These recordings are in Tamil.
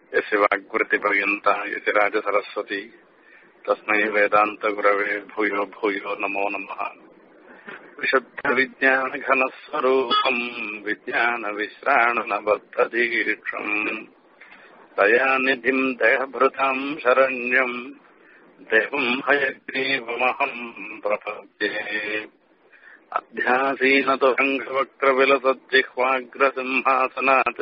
यस्य वाग्वृत्तिपर्यन्ता यतिराजसरस्वती तस्मै वेदान्तगुरवे भूयो भूयो नमो नमः विशुद्धविज्ञानघनस्वरूपम् विज्ञानविश्राणनबद्धदीक्षम् दयानिधिम् देहभृताम् शरण्यम् देवम् हयग्रीवमहम् प्रपद्ये अध्यासीनतुरङ्गवक्त्रविलसज्जिह्वाग्रसिंहासनात्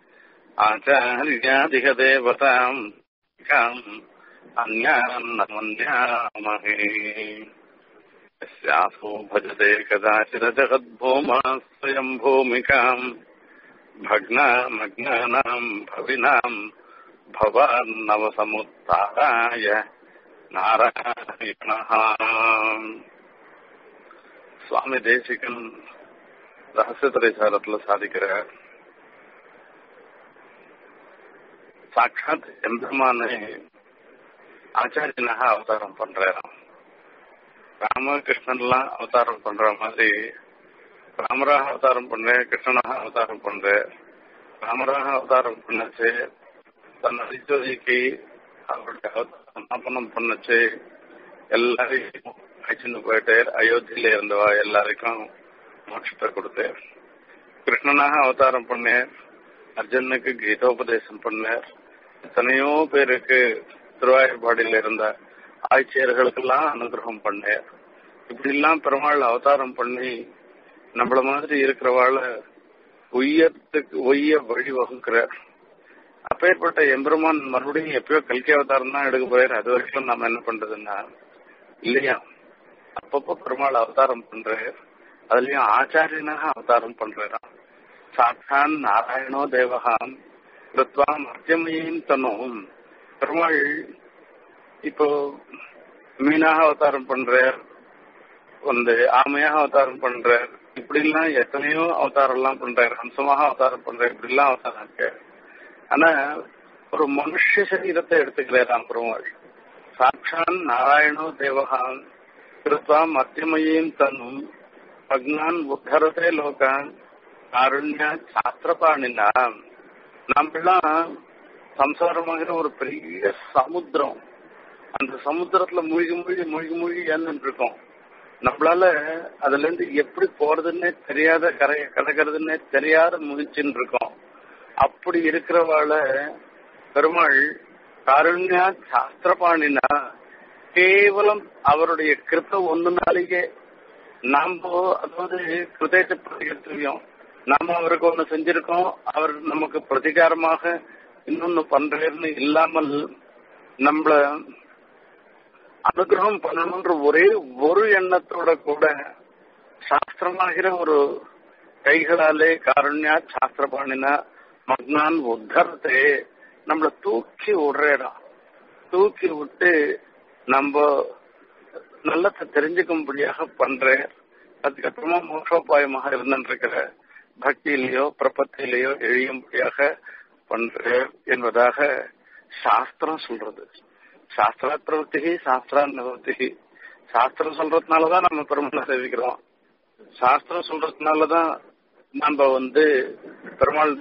आचार्यादिहदेवताम् काम् अन्यान् न मन्यामहे यस्यासो भजते कदाचिदजगद्भूमा स्वयम् भूमिकाम् भग्नामज्ञानाम् भविनाम् भवान्नवसमुत्थाय நாராயணா சுவாமி தேசிகன் ரகசியத்துறை சாரத்துல சாதிக்கிறார் சாட்சாத் எம்பெருமானே ஆச்சாரியனாக அவதாரம் பண்றாராம் ராமகிருஷ்ணன்லாம் அவதாரம் பண்ற மாதிரி ராமராக அவதாரம் பண்ண கிருஷ்ணனாக அவதாரம் பண்ற ராமராக அவதாரம் பண்ணச்சு தன் அதிஜோதிக்கு அவருடைய சமாபனம் பண்ணுச்சு எல்லாரையும் அழைச்சிட்டு போயிட்டார் அயோத்தியில இருந்தவா எல்லாருக்கும் மோட்சத்தை கொடுத்தார் கிருஷ்ணனாக அவதாரம் பண்ணார் அர்ஜுனுக்கு கீதோபதேசம் பண்ணார் எத்தனையோ பேருக்கு திருவாயூர்பாடியில இருந்த ஆட்சியர்களுக்கெல்லாம் அனுகிரகம் பண்ணார் இப்படி எல்லாம் பெருமாள் அவதாரம் பண்ணி நம்மள மாதிரி இருக்கிறவாள உயரத்துக்கு ஒய்ய வழி வகுக்கிறார் அப்பேற்பட்ட எம்பெருமான் மறுபடியும் எப்பயோ கல்கி அவதாரம் தான் எடுக்க போறாரு அது வரைக்கும் நாம என்ன பண்றதுன்னா இல்லையா அப்பப்போ பெருமாள் அவதாரம் பண்றாரு அதுலயும் ஆச்சாரியனாக அவதாரம் பண்றாராம் சாட்சான் நாராயணோ தேவகாம் கிருத்வா மத்தியமையும் தன்னும் பெருமாள் இப்போ மீனாக அவதாரம் பண்றார் வந்து ஆமையாக அவதாரம் பண்றார் இப்படி எல்லாம் எத்தனையோ அவதாரம் எல்லாம் பண்றாரு ஹம்சமாக அவதாரம் பண்றாரு இப்படி எல்லாம் அவதாரம் இருக்காரு ஆனா ஒரு மனுஷ சரீரத்தை எடுத்துக்கிறாராம் பெருமாள் சாட்சான் நாராயணோ தேவகான் கிருத்வா மத்தியமையும் தன்னும் பக்னான் உத்தரதே லோகான் காருண்யா சாஸ்திரபாணினா நம்மெல்லாம் சம்சாரமாகிற ஒரு பெரிய சமுத்திரம் அந்த சமுத்திரத்துல மூழ்கி மூழ்கி மூழ்கி மூழ்கி ஏந்துட்டு இருக்கோம் நம்மளால அதுல இருந்து எப்படி போறதுன்னே தெரியாத கரை கடக்கிறதுன்னே தெரியாத முயற்சின்னு இருக்கோம் அப்படி இருக்கிறவாள பெருமாள் காருண்யா சாஸ்திரபாணினா கேவலம் அவருடைய கிருப்ப ஒண்ணுனாலேயே நாம அதாவது கிருதேச பிரதிகரியம் நாம அவருக்கு ஒண்ணு செஞ்சிருக்கோம் அவர் நமக்கு பிரதிகாரமாக இன்னொன்னு பண்றேன்னு இல்லாமல் நம்மள அனுகிரகம் பண்ணணும்ன்ற ஒரே ஒரு எண்ணத்தோட கூட சாஸ்திரமாகிற ஒரு கைகளாலே காருண்யா சாஸ்திரபாணினா மக்னான் உத்தரத்தை நம்மள தூக்கி விடுறா தூக்கி விட்டு நம்ம நல்லத்தை தெரிஞ்சுக்கும்படியாக பண்ற அதுக்கப்புறமா மோட்சோபாயமாக இருந்திருக்கிற பக்தியிலேயோ பிரபத்திலேயோ எழியும்படியாக பண்ற என்பதாக சாஸ்திரம் சொல்றது சாஸ்திரா பிரவர்த்தி சாஸ்திரா நிவர்த்தி சாஸ்திரம் சொல்றதுனாலதான் நம்ம பெருமாளை சேவிக்கிறோம் சாஸ்திரம் சொல்றதுனாலதான் நம்ம வந்து பெருமாள்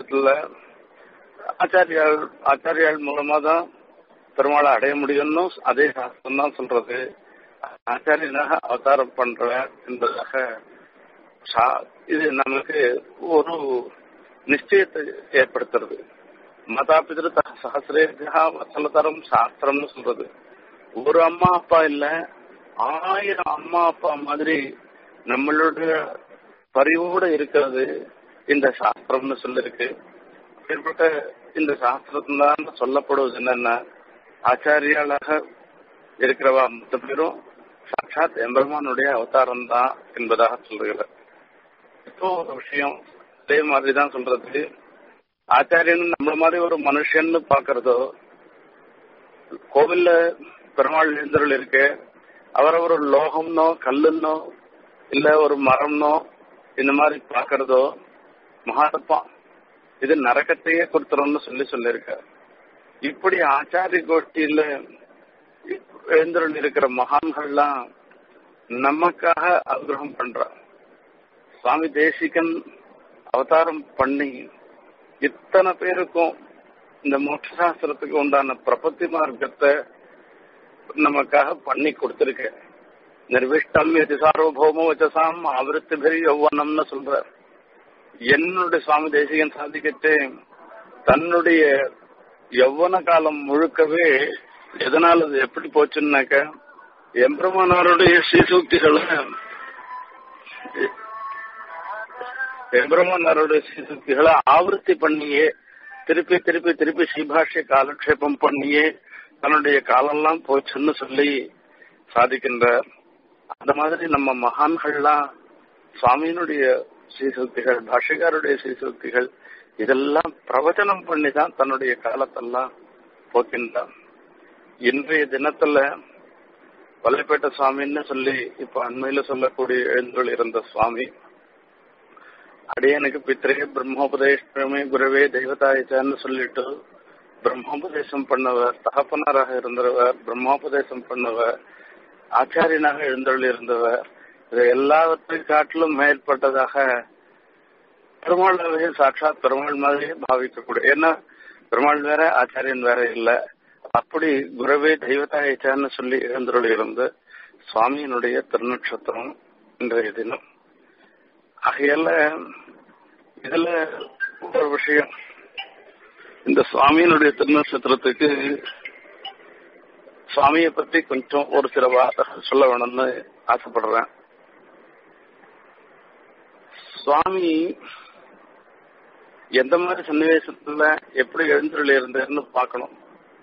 ஆச்சாரியால் ஆச்சாரியால் மூலமா தான் பெருமாளை அடைய முடியும்னு அதே சாஸ்திரம் தான் சொல்றது ஆச்சாரியனாக அவதாரம் பண்ற என்பதாக இது நமக்கு ஒரு நிச்சயத்தை ஏற்படுத்துறது மதாபிதிரு சகசிரேபியா வசலதரம் சாஸ்திரம்னு சொல்றது ஒரு அம்மா அப்பா இல்ல ஆயிரம் அம்மா அப்பா மாதிரி நம்மளுடைய பரிவோட இருக்கிறது இந்த சாஸ்திரம்னு சொல்லிருக்கு அப்படிப்பட்ட இந்த சாஸ்திரத்தான் சொல்லப்படுவது என்னன்னா ஆச்சாரியாளாக இருக்கிறவா மொத்த பேரும் சாட்சாத் எம்பெருமானுடைய அவதாரம் தான் என்பதாக சொல்லுகிறார் இப்போ ஒரு விஷயம் அதே மாதிரிதான் சொல்றது ஆச்சாரியன் நம்மள மாதிரி ஒரு மனுஷன்னு பாக்குறதோ கோவில்ல பெருமாள் எழுந்தருள் இருக்கு அவரவர் ஒரு லோகம்னோ கல்லுன்னோ இல்ல ஒரு மரம்னோ இந்த மாதிரி பாக்குறதோ மகாதப்பா இது நரக்கத்தையே கொடுத்துரும்னு சொல்லி சொல்லியிருக்க இப்படி ஆச்சாரிய கோஷ்டியில எழுந்தருள் இருக்கிற மகான்கள்லாம் நமக்காக அனுகிரகம் பண்ற சுவாமி தேசிகன் அவதாரம் பண்ணி இத்தனை பேருக்கும் இந்த மோட்ச சாஸ்திரத்துக்கு உண்டான பிரபத்தி மார்க்கத்தை நமக்காக பண்ணி கொடுத்திருக்க நிர்விஷ்டம் எது சார்வபௌம வச்சசாம் ஆவருத்தி பெரி யௌவனம்னு சொல்றார் என்னுடைய சுவாமி தேசிகன் சாதிக்கட்டு தன்னுடைய யௌவன காலம் முழுக்கவே எதனால அது எப்படி போச்சுன்னாக்க எம்பெருமானாருடைய ஸ்ரீசூக்திகளை எம்பெருமானாருடைய ஸ்ரீசூக்திகளை ஆவர்த்தி பண்ணியே திருப்பி திருப்பி திருப்பி ஸ்ரீபாஷ்ய காலக்ஷேபம் பண்ணியே தன்னுடைய காலம்லாம் போச்சுன்னு சொல்லி சாதிக்கின்றார் அந்த மாதிரி நம்ம மகான்கள்லாம் சுவாமியினுடைய ஸ்ரீசூக்திகள் பாஷ்யக்காருடைய ஸ்ரீசூக்திகள் இதெல்லாம் பிரவச்சனம் பண்ணி தான் தன்னுடைய காலத்தெல்லாம் போக்கின்றான் இன்றைய தினத்துல வலைப்பேட்டை சுவாமின்னு சொல்லி இப்ப அண்மையில சொல்லக்கூடிய எழுந்தொள் இருந்த சுவாமி அடியனுக்கு பித்திரே பிரம்மோபதேசமே குருவே தெய்வதாயிச்சான்னு சொல்லிட்டு பிரம்மோபதேசம் பண்ணவர் தகப்பனராக இருந்தவர் பிரம்மோபதேசம் பண்ணவர் ஆச்சாரியனாக எழுந்தொள் இருந்தவர் இது எல்லாவற்றை காட்டிலும் மேற்பட்டதாக பெருமாளாவே சாட்சாத் பெருமாள் மாதிரியே பாவிக்கக்கூடிய ஏன்னா பெருமாள் வேற ஆச்சாரியன் வேற இல்ல அப்படி குருவே தெய்வதாயிச்சான்னு சொல்லி எழுந்தருள் இருந்து சுவாமியினுடைய திருநட்சத்திரம் இன்றைய தினம் ஆகையால இதுல ஒரு விஷயம் இந்த சுவாமியினுடைய திருநட்சத்திரத்துக்கு சுவாமியை பத்தி கொஞ்சம் ஒரு சில வார்த்தை சொல்ல வேணும்னு ஆசைப்படுறேன் சுவாமி எந்த மாதிரி சன்னிவேசத்துல எப்படி எழுந்துள்ள இருந்தாருன்னு பார்க்கணும்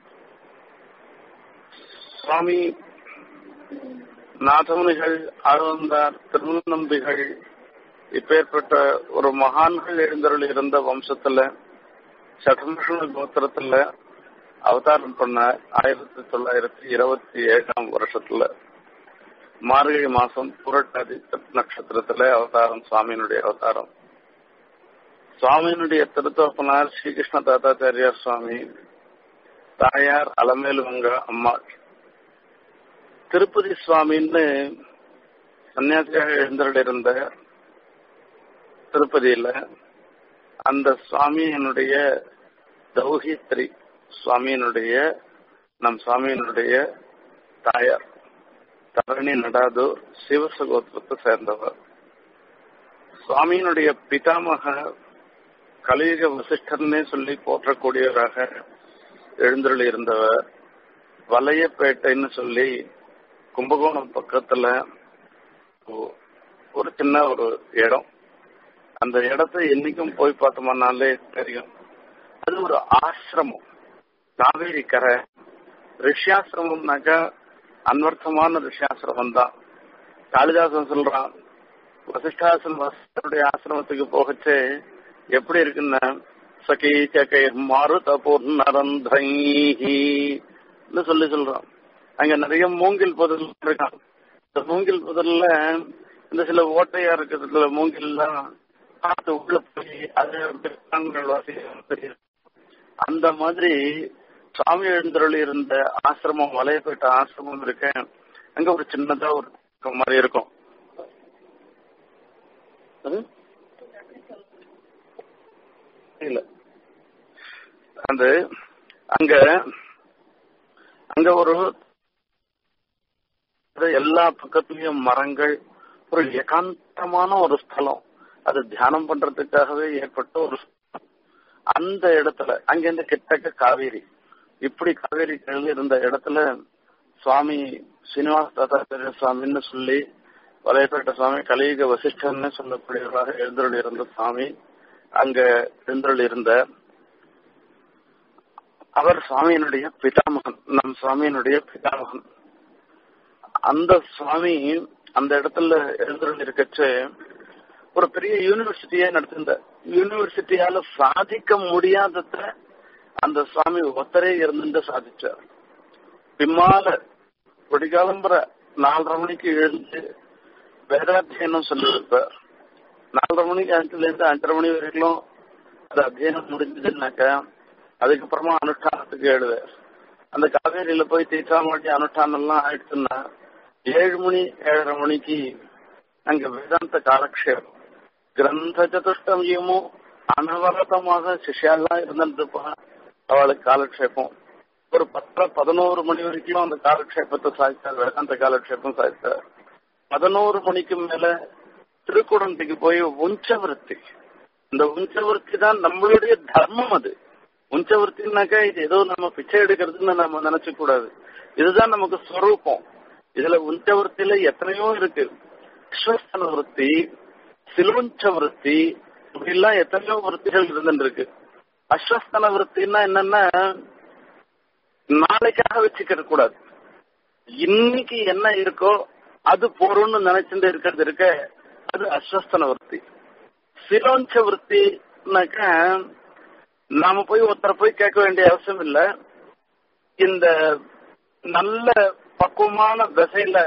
சுவாமி நாதமுனிகள் ஆழ்ந்தார் திருநம்பிகள் இப்பேற்பட்ட ஒரு மகான்கள் எழுந்தருள் இருந்த வம்சத்துல சதமிஷண கோத்திரத்துல அவதாரம் பண்ண ஆயிரத்தி தொள்ளாயிரத்தி இருபத்தி ஏழாம் வருஷத்துல மார்கழி மாசம் புரட்டாதி நட்சத்திரத்துல அவதாரம் சுவாமியினுடைய அவதாரம் சுவாமியினுடைய திருத்தோப்பனார் ஸ்ரீகிருஷ்ண தாத்தாச்சாரியார் சுவாமி தாயார் அலமேலுவங்க அம்மாள் திருப்பதி சுவாமின்னு சன்னியாசியாக எழுந்தருள் இருந்த திருப்பதியில அந்த சுவாமியினுடைய தௌஹித்ரி சுவாமியினுடைய நம் சுவாமியினுடைய தாயார் தரணி நடாதூர் சிவசகோத்திரத்தை சேர்ந்தவர் சுவாமியினுடைய பிதாமக கலியுக வசிஷ்டர்னே சொல்லி போற்றக்கூடியவராக எழுந்தருள் இருந்தவர் வலையப்பேட்டைன்னு சொல்லி கும்பகோணம் பக்கத்துல ஒரு சின்ன ஒரு இடம் அந்த இடத்தை என்னைக்கும் போய் பார்த்தோம்னாலே தெரியும் அது ஒரு ஆசிரமம் காவேரி கரை ரிஷியாசிரமம்னாக்கா அன்வர்த்தமான ரிஷியாசிரமம் தான் காளிதாசன் சொல்றான் வசிஷ்டாசன் வசிஷ்டருடைய ஆசிரமத்துக்கு போகச்சே எப்படி இருக்குன்னா சகி சகை மருத பொன்னரந்தைன்னு சொல்லி சொல்றான் அங்க நிறைய மூங்கில் புதல் இருக்கான் இந்த மூங்கில் புதல்ல இந்த சில ஓட்டையா இருக்கிறதுல மூங்கில்லாம் காத்து உள்ள போய் அது தெரியும் அந்த மாதிரி சுவாமி எழுந்தருள் இருந்த ஆசிரமம் வலையப்பேட்ட ஆசிரமம் இருக்க அங்க ஒரு சின்னதா ஒரு மாதிரி இருக்கும் இல்ல அந்த அங்க அங்க ஒரு எல்லா பக்கத்துலயும் மரங்கள் ஒரு ஏகாந்தமான ஒரு ஸ்தலம் அது தியானம் பண்றதுக்காகவே ஏற்பட்ட ஒரு அந்த இடத்துல அங்கிருந்து கிட்டக்க காவேரி இப்படி காவேரி கழுவி இருந்த இடத்துல சுவாமி சீனிவாச தாத்தாச்சாரிய சுவாமின்னு சொல்லி வலையப்பேட்ட சுவாமி கலியுக வசிஷ்டன்னு சொல்லக்கூடியவராக எழுந்தருள் இருந்த சுவாமி அங்க எழுந்தருள் இருந்த அவர் சுவாமியினுடைய பிதாமகன் நம் சுவாமியினுடைய பிதாமகன் அந்த சுவாமி அந்த இடத்துல எழுந்தருள் இருக்கச்சு ஒரு பெரிய யூனிவர்சிட்டியே நடத்திருந்த யூனிவர்சிட்டியால சாதிக்க முடியாதத அந்த சுவாமி ஒத்தரே இருந்து சாதிச்சார் பின்னால விடிகாலம்புற நாலரை மணிக்கு எழுந்து வேதாத்தியனம் சொல்லியிருப்பார் நாலரை மணிக்கு அஞ்சுல இருந்து அஞ்சரை மணி வரைக்கும் அது அத்தியனம் முடிஞ்சதுன்னாக்கா அதுக்கப்புறமா அனுஷ்டானத்துக்கு எழுதுவார் அந்த காவேரியில போய் தீர்த்தாமாட்டி அனுஷ்டானம் எல்லாம் ஆயிடுச்சுன்னா ஏழு மணி ஏழரை மணிக்கு அங்க வேதாந்த காலக்ஷேபம் கிரந்த சதுஷ்டமியமும் அனவரதமாக சிஷ்யாலாம் இருந்துட்டு இருப்பான் அவளுக்கு காலக்ஷேபம் ஒரு பத்தரை பதினோரு மணி வரைக்கும் அந்த காலக்ஷேபத்தை சாதித்தார் வேதாந்த காலக்ஷேபம் சாதித்தார் பதினோரு மணிக்கு மேல திருக்குடந்தைக்கு போய் உஞ்சவருத்தி இந்த உஞ்சவருத்தி தான் நம்மளுடைய தர்மம் அது உஞ்சவருத்தினாக்கா இது ஏதோ நம்ம பிச்சை எடுக்கிறதுன்னு நம்ம நினைச்ச கூடாது இதுதான் நமக்கு ஸ்வரூபம் இதுல உஞ்சவருத்தியில எத்தனையோ இருக்கு விஸ்வஸ்தன விருத்தி சிலுவஞ்ச விருத்தி இப்படிலாம் எத்தனையோ விருத்திகள் இருந்துருக்கு அஸ்வஸ்தன விருத்தின்னா என்னன்னா நாளைக்காக வச்சுக்கிற கூடாது இன்னைக்கு என்ன இருக்கோ அது போறோம்னு நினைச்சுட்டு இருக்கிறது இருக்க அது அஸ்வஸ்தன விற்பி சிலோஞ்ச விற்பினாக்க நாம போய் ஒருத்தரை போய் கேட்க வேண்டிய அவசியம் இல்ல இந்த நல்ல பக்குவமான திசையில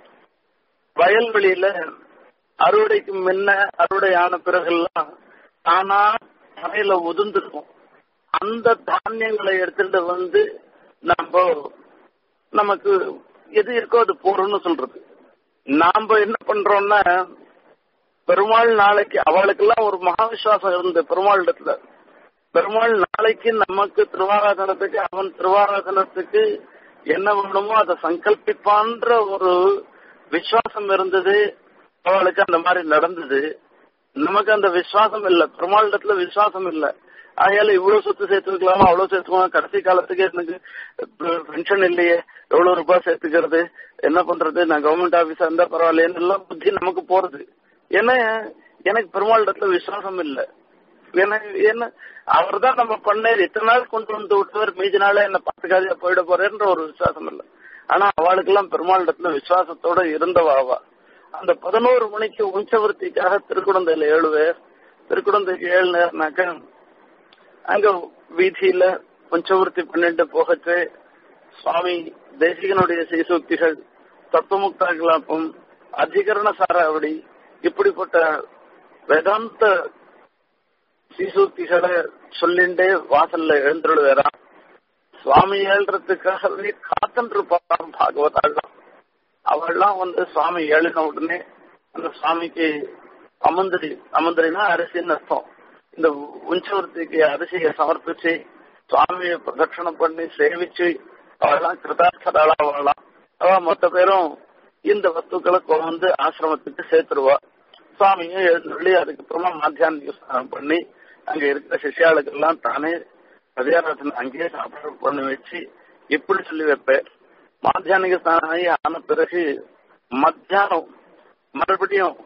வயல்வெளியில அறுவடைக்கு முன்ன அறுவடை ஆன பிறகெல்லாம் தானா தரையில உதிர்ந்துருக்கும் அந்த தானியங்களை எடுத்துட்டு வந்து நம்ம நமக்கு எது இருக்கோ அது போறோம்னு சொல்றது நாம என்ன பண்றோம்னா பெருமாள் நாளைக்கு அவளுக்கெல்லாம் ஒரு மகா விசுவாசம் இருந்த பெருமாள் இடத்துல பெருமாள் நாளைக்கு நமக்கு திருவாராதனத்துக்கு அவன் திருவாராதனத்துக்கு என்ன வேணுமோ அதை சங்கல்பிப்பான்ற ஒரு விசுவாசம் இருந்தது அவளுக்கு அந்த மாதிரி நடந்தது நமக்கு அந்த விசுவாசம் இல்ல பெருமாள் இடத்துல விசுவாசம் இல்ல ஆகையால இவ்வளவு சொத்து சேர்த்து வைக்கலாமா அவ்வளவு சேர்த்துக்கலாம் கடைசி காலத்துக்கு எனக்கு பென்ஷன் இல்லையே எவ்வளவு ரூபாய் சேர்த்துக்கிறது என்ன பண்றது நான் கவர்மெண்ட் ஆபீஸா இருந்தா பரவாயில்லைன்னு எல்லாம் புத்தி நமக்கு போறது ஏன்னா எனக்கு பெருமாள் இடத்துல விசுவாசம் இல்ல ஏன்னா என்ன அவர் தான் நம்ம பண்ணாரு இத்தனை நாள் கொண்டு வந்து விட்டவர் மீதி நாளே என்ன பார்த்துக்காதே போயிட போறேன்ற ஒரு விசுவாசம் இல்ல ஆனா அவளுக்கெல்லாம் பெருமாள் இடத்துல விசுவாசத்தோட இருந்தவா அவ அந்த பதினோரு மணிக்கு உஞ்சவர்த்திக்காக திருக்குடந்தையில ஏழு பேர் திருக்குடந்தைக்கு ஏழு நேரம்னாக்க அங்க வீதியில பஞ்சவர்த்தி பண்ணிட்டு போகச்சு சுவாமி தேசிகனுடைய சீசூக்திகள் தத்துவமுக்தா கலாப்பம் அதிகரண சாராவடி இப்படிப்பட்ட வேதாந்த சீசூக்திகளை சொல்லிண்டே வாசல்ல எழுந்துருவேறான் சுவாமி ஏழ்றதுக்காகவே காத்துட்டு இருப்பான் பாகவதாள்லாம் அவள்லாம் வந்து சுவாமி ஏழின உடனே அந்த சுவாமிக்கு அமந்திரி அமந்திரினா அரிசின்னு அர்த்தம் இந்த உஞ்சவர்த்திக்கு அரிசியை சமர்ப்பிச்சு சுவாமியை பிரதட்சணம் பண்ணி சேவிச்சு அவெல்லாம் கிருதார்த்ததாளா வாழலாம் அவ மொத்த பேரும் இந்த வஸ்துக்களை கொண்டு வந்து ஆசிரமத்துக்கு சேர்த்துருவா சுவாமியும் எழுந்துள்ளி அதுக்கப்புறமா மாத்தியானிக ஸ்நானம் பண்ணி அங்க இருக்கிற சிஷியாளுக்கு எல்லாம் தானே மதியாராசன் அங்கேயே சாப்பாடு பண்ணி வச்சு இப்படி சொல்லி வைப்பேன் மாத்தியானிக ஸ்நானம் ஆகி ஆன பிறகு மத்தியானம் மறுபடியும்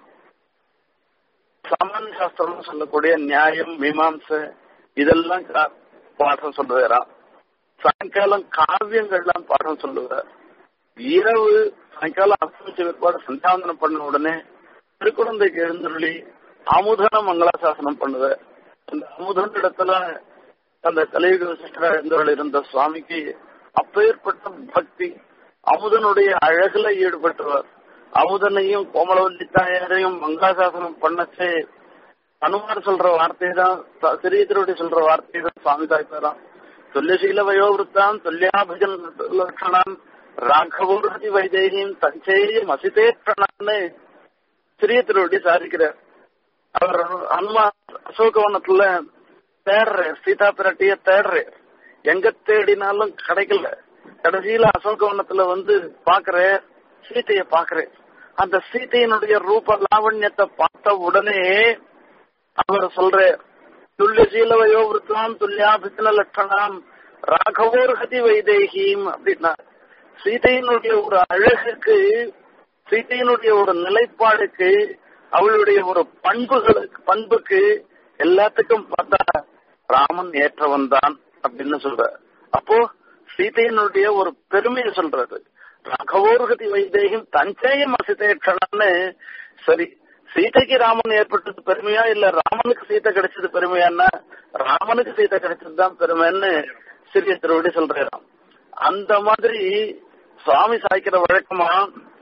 சாமானிய சாஸ்திரம் சொல்லக்கூடிய நியாயம் மீமாம்சை இதெல்லாம் பாடம் சொல்லுவாராம் சாயங்காலம் காவியங்கள்லாம் பாடம் சொல்லுவார் இரவு சாயங்காலம் அஸ்தமிச்ச பிற்பாடு சந்தாவந்தனம் பண்ண உடனே திருக்குழந்தைக்கு எழுந்துள்ளி அமுதன மங்களாசாசனம் பண்ணுவார் அந்த அமுதன் இடத்துல அந்த கலியுக விசிஷ்டரா எழுந்தவர்கள் இருந்த சுவாமிக்கு அப்பேற்பட்ட பக்தி அமுதனுடைய அழகுல ஈடுபட்டவர் அமுதனையும் கோமலவல்லி தாயாரையும் மங்களாசாசனம் பண்ணச்சே அனுமார் சொல்ற வார்த்தை தான் சிறியத்தருடைய சொல்ற வார்த்தை தான் சுவாமி தாய்ப்பாராம் துல்லியசீல வயோவிருத்தான் துல்லியாபஜன் லட்சணம் ராഘவோர்ஹதி வைதேகியும் தஞ்சேயம் அசிதேற்றணான்னு சிறியத்தருடைய சாதிக்கிறார் அவர் அனுமார் அசோகவனத்துல தேடுறார் சீதா பிராட்டிய தேடுறார் எங்க தேடினாலும் கிடைக்கல கடைசியில அசோகவனத்துல வந்து பாக்குற சீத்தைய பாக்குறேன் அந்த சீத்தையினுடைய ரூப லாவண்யத்தை பார்த்த உடனே அவர் சொல்ற துல்லிய சீலவயோ விருத்தம் துல்லியாபித்தன லட்சணம் ராகவோர் ஹதி வைதேகிம் அப்படின்னா சீதையினுடைய ஒரு அழகுக்கு சீதையினுடைய ஒரு நிலைப்பாடுக்கு அவளுடைய ஒரு பண்புகளுக்கு பண்புக்கு எல்லாத்துக்கும் பார்த்தா ராமன் ஏற்றவன் தான் அப்படின்னு சொல்ற அப்போ சீதையினுடைய ஒரு பெருமையை சொல்றது ராகவோர்கதி வைதேகம் தஞ்சையம் அசிதேட்சணன்னு சரி சீதைக்கு ராமன் ஏற்பட்டது பெருமையா இல்ல ராமனுக்கு சீதை கிடைச்சது பெருமையான்னா ராமனுக்கு சீதை கிடைச்சதுதான் பெருமைன்னு சிறிய திருவடி சொல்றாராம் அந்த மாதிரி சுவாமி சாய்க்கிற வழக்கமா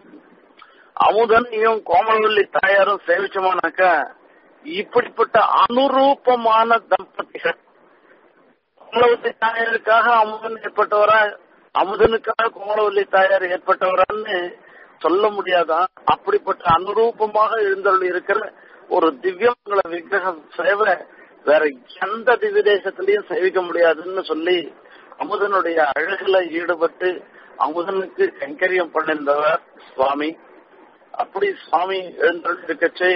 அமுதனையும் கோமலவல்லி தாயாரும் சேவிச்சோமானாக்கா இப்படிப்பட்ட அனுரூபமான தம்பதிகள் கோமலவல்லி தாயாருக்காக அமுதன் ஏற்பட்டவரா அமுதனுக்காக கோமலவல்லி தாயார் ஏற்பட்டவரான்னு சொல்ல முடியாதான் அப்படிப்பட்ட அனுரூபமாக எழுந்தருள் இருக்கிற ஒரு திவ்யமங்கள விக்கிரக சேவை வேற எந்த திவ்ய தேசத்திலையும் சேவிக்க முடியாதுன்னு சொல்லி அமுதனுடைய அழகுல ஈடுபட்டு அமுதனுக்கு கைங்கரியம் பண்ணிருந்தவர் சுவாமி அப்படி சுவாமி எழுந்திருக்கச்சே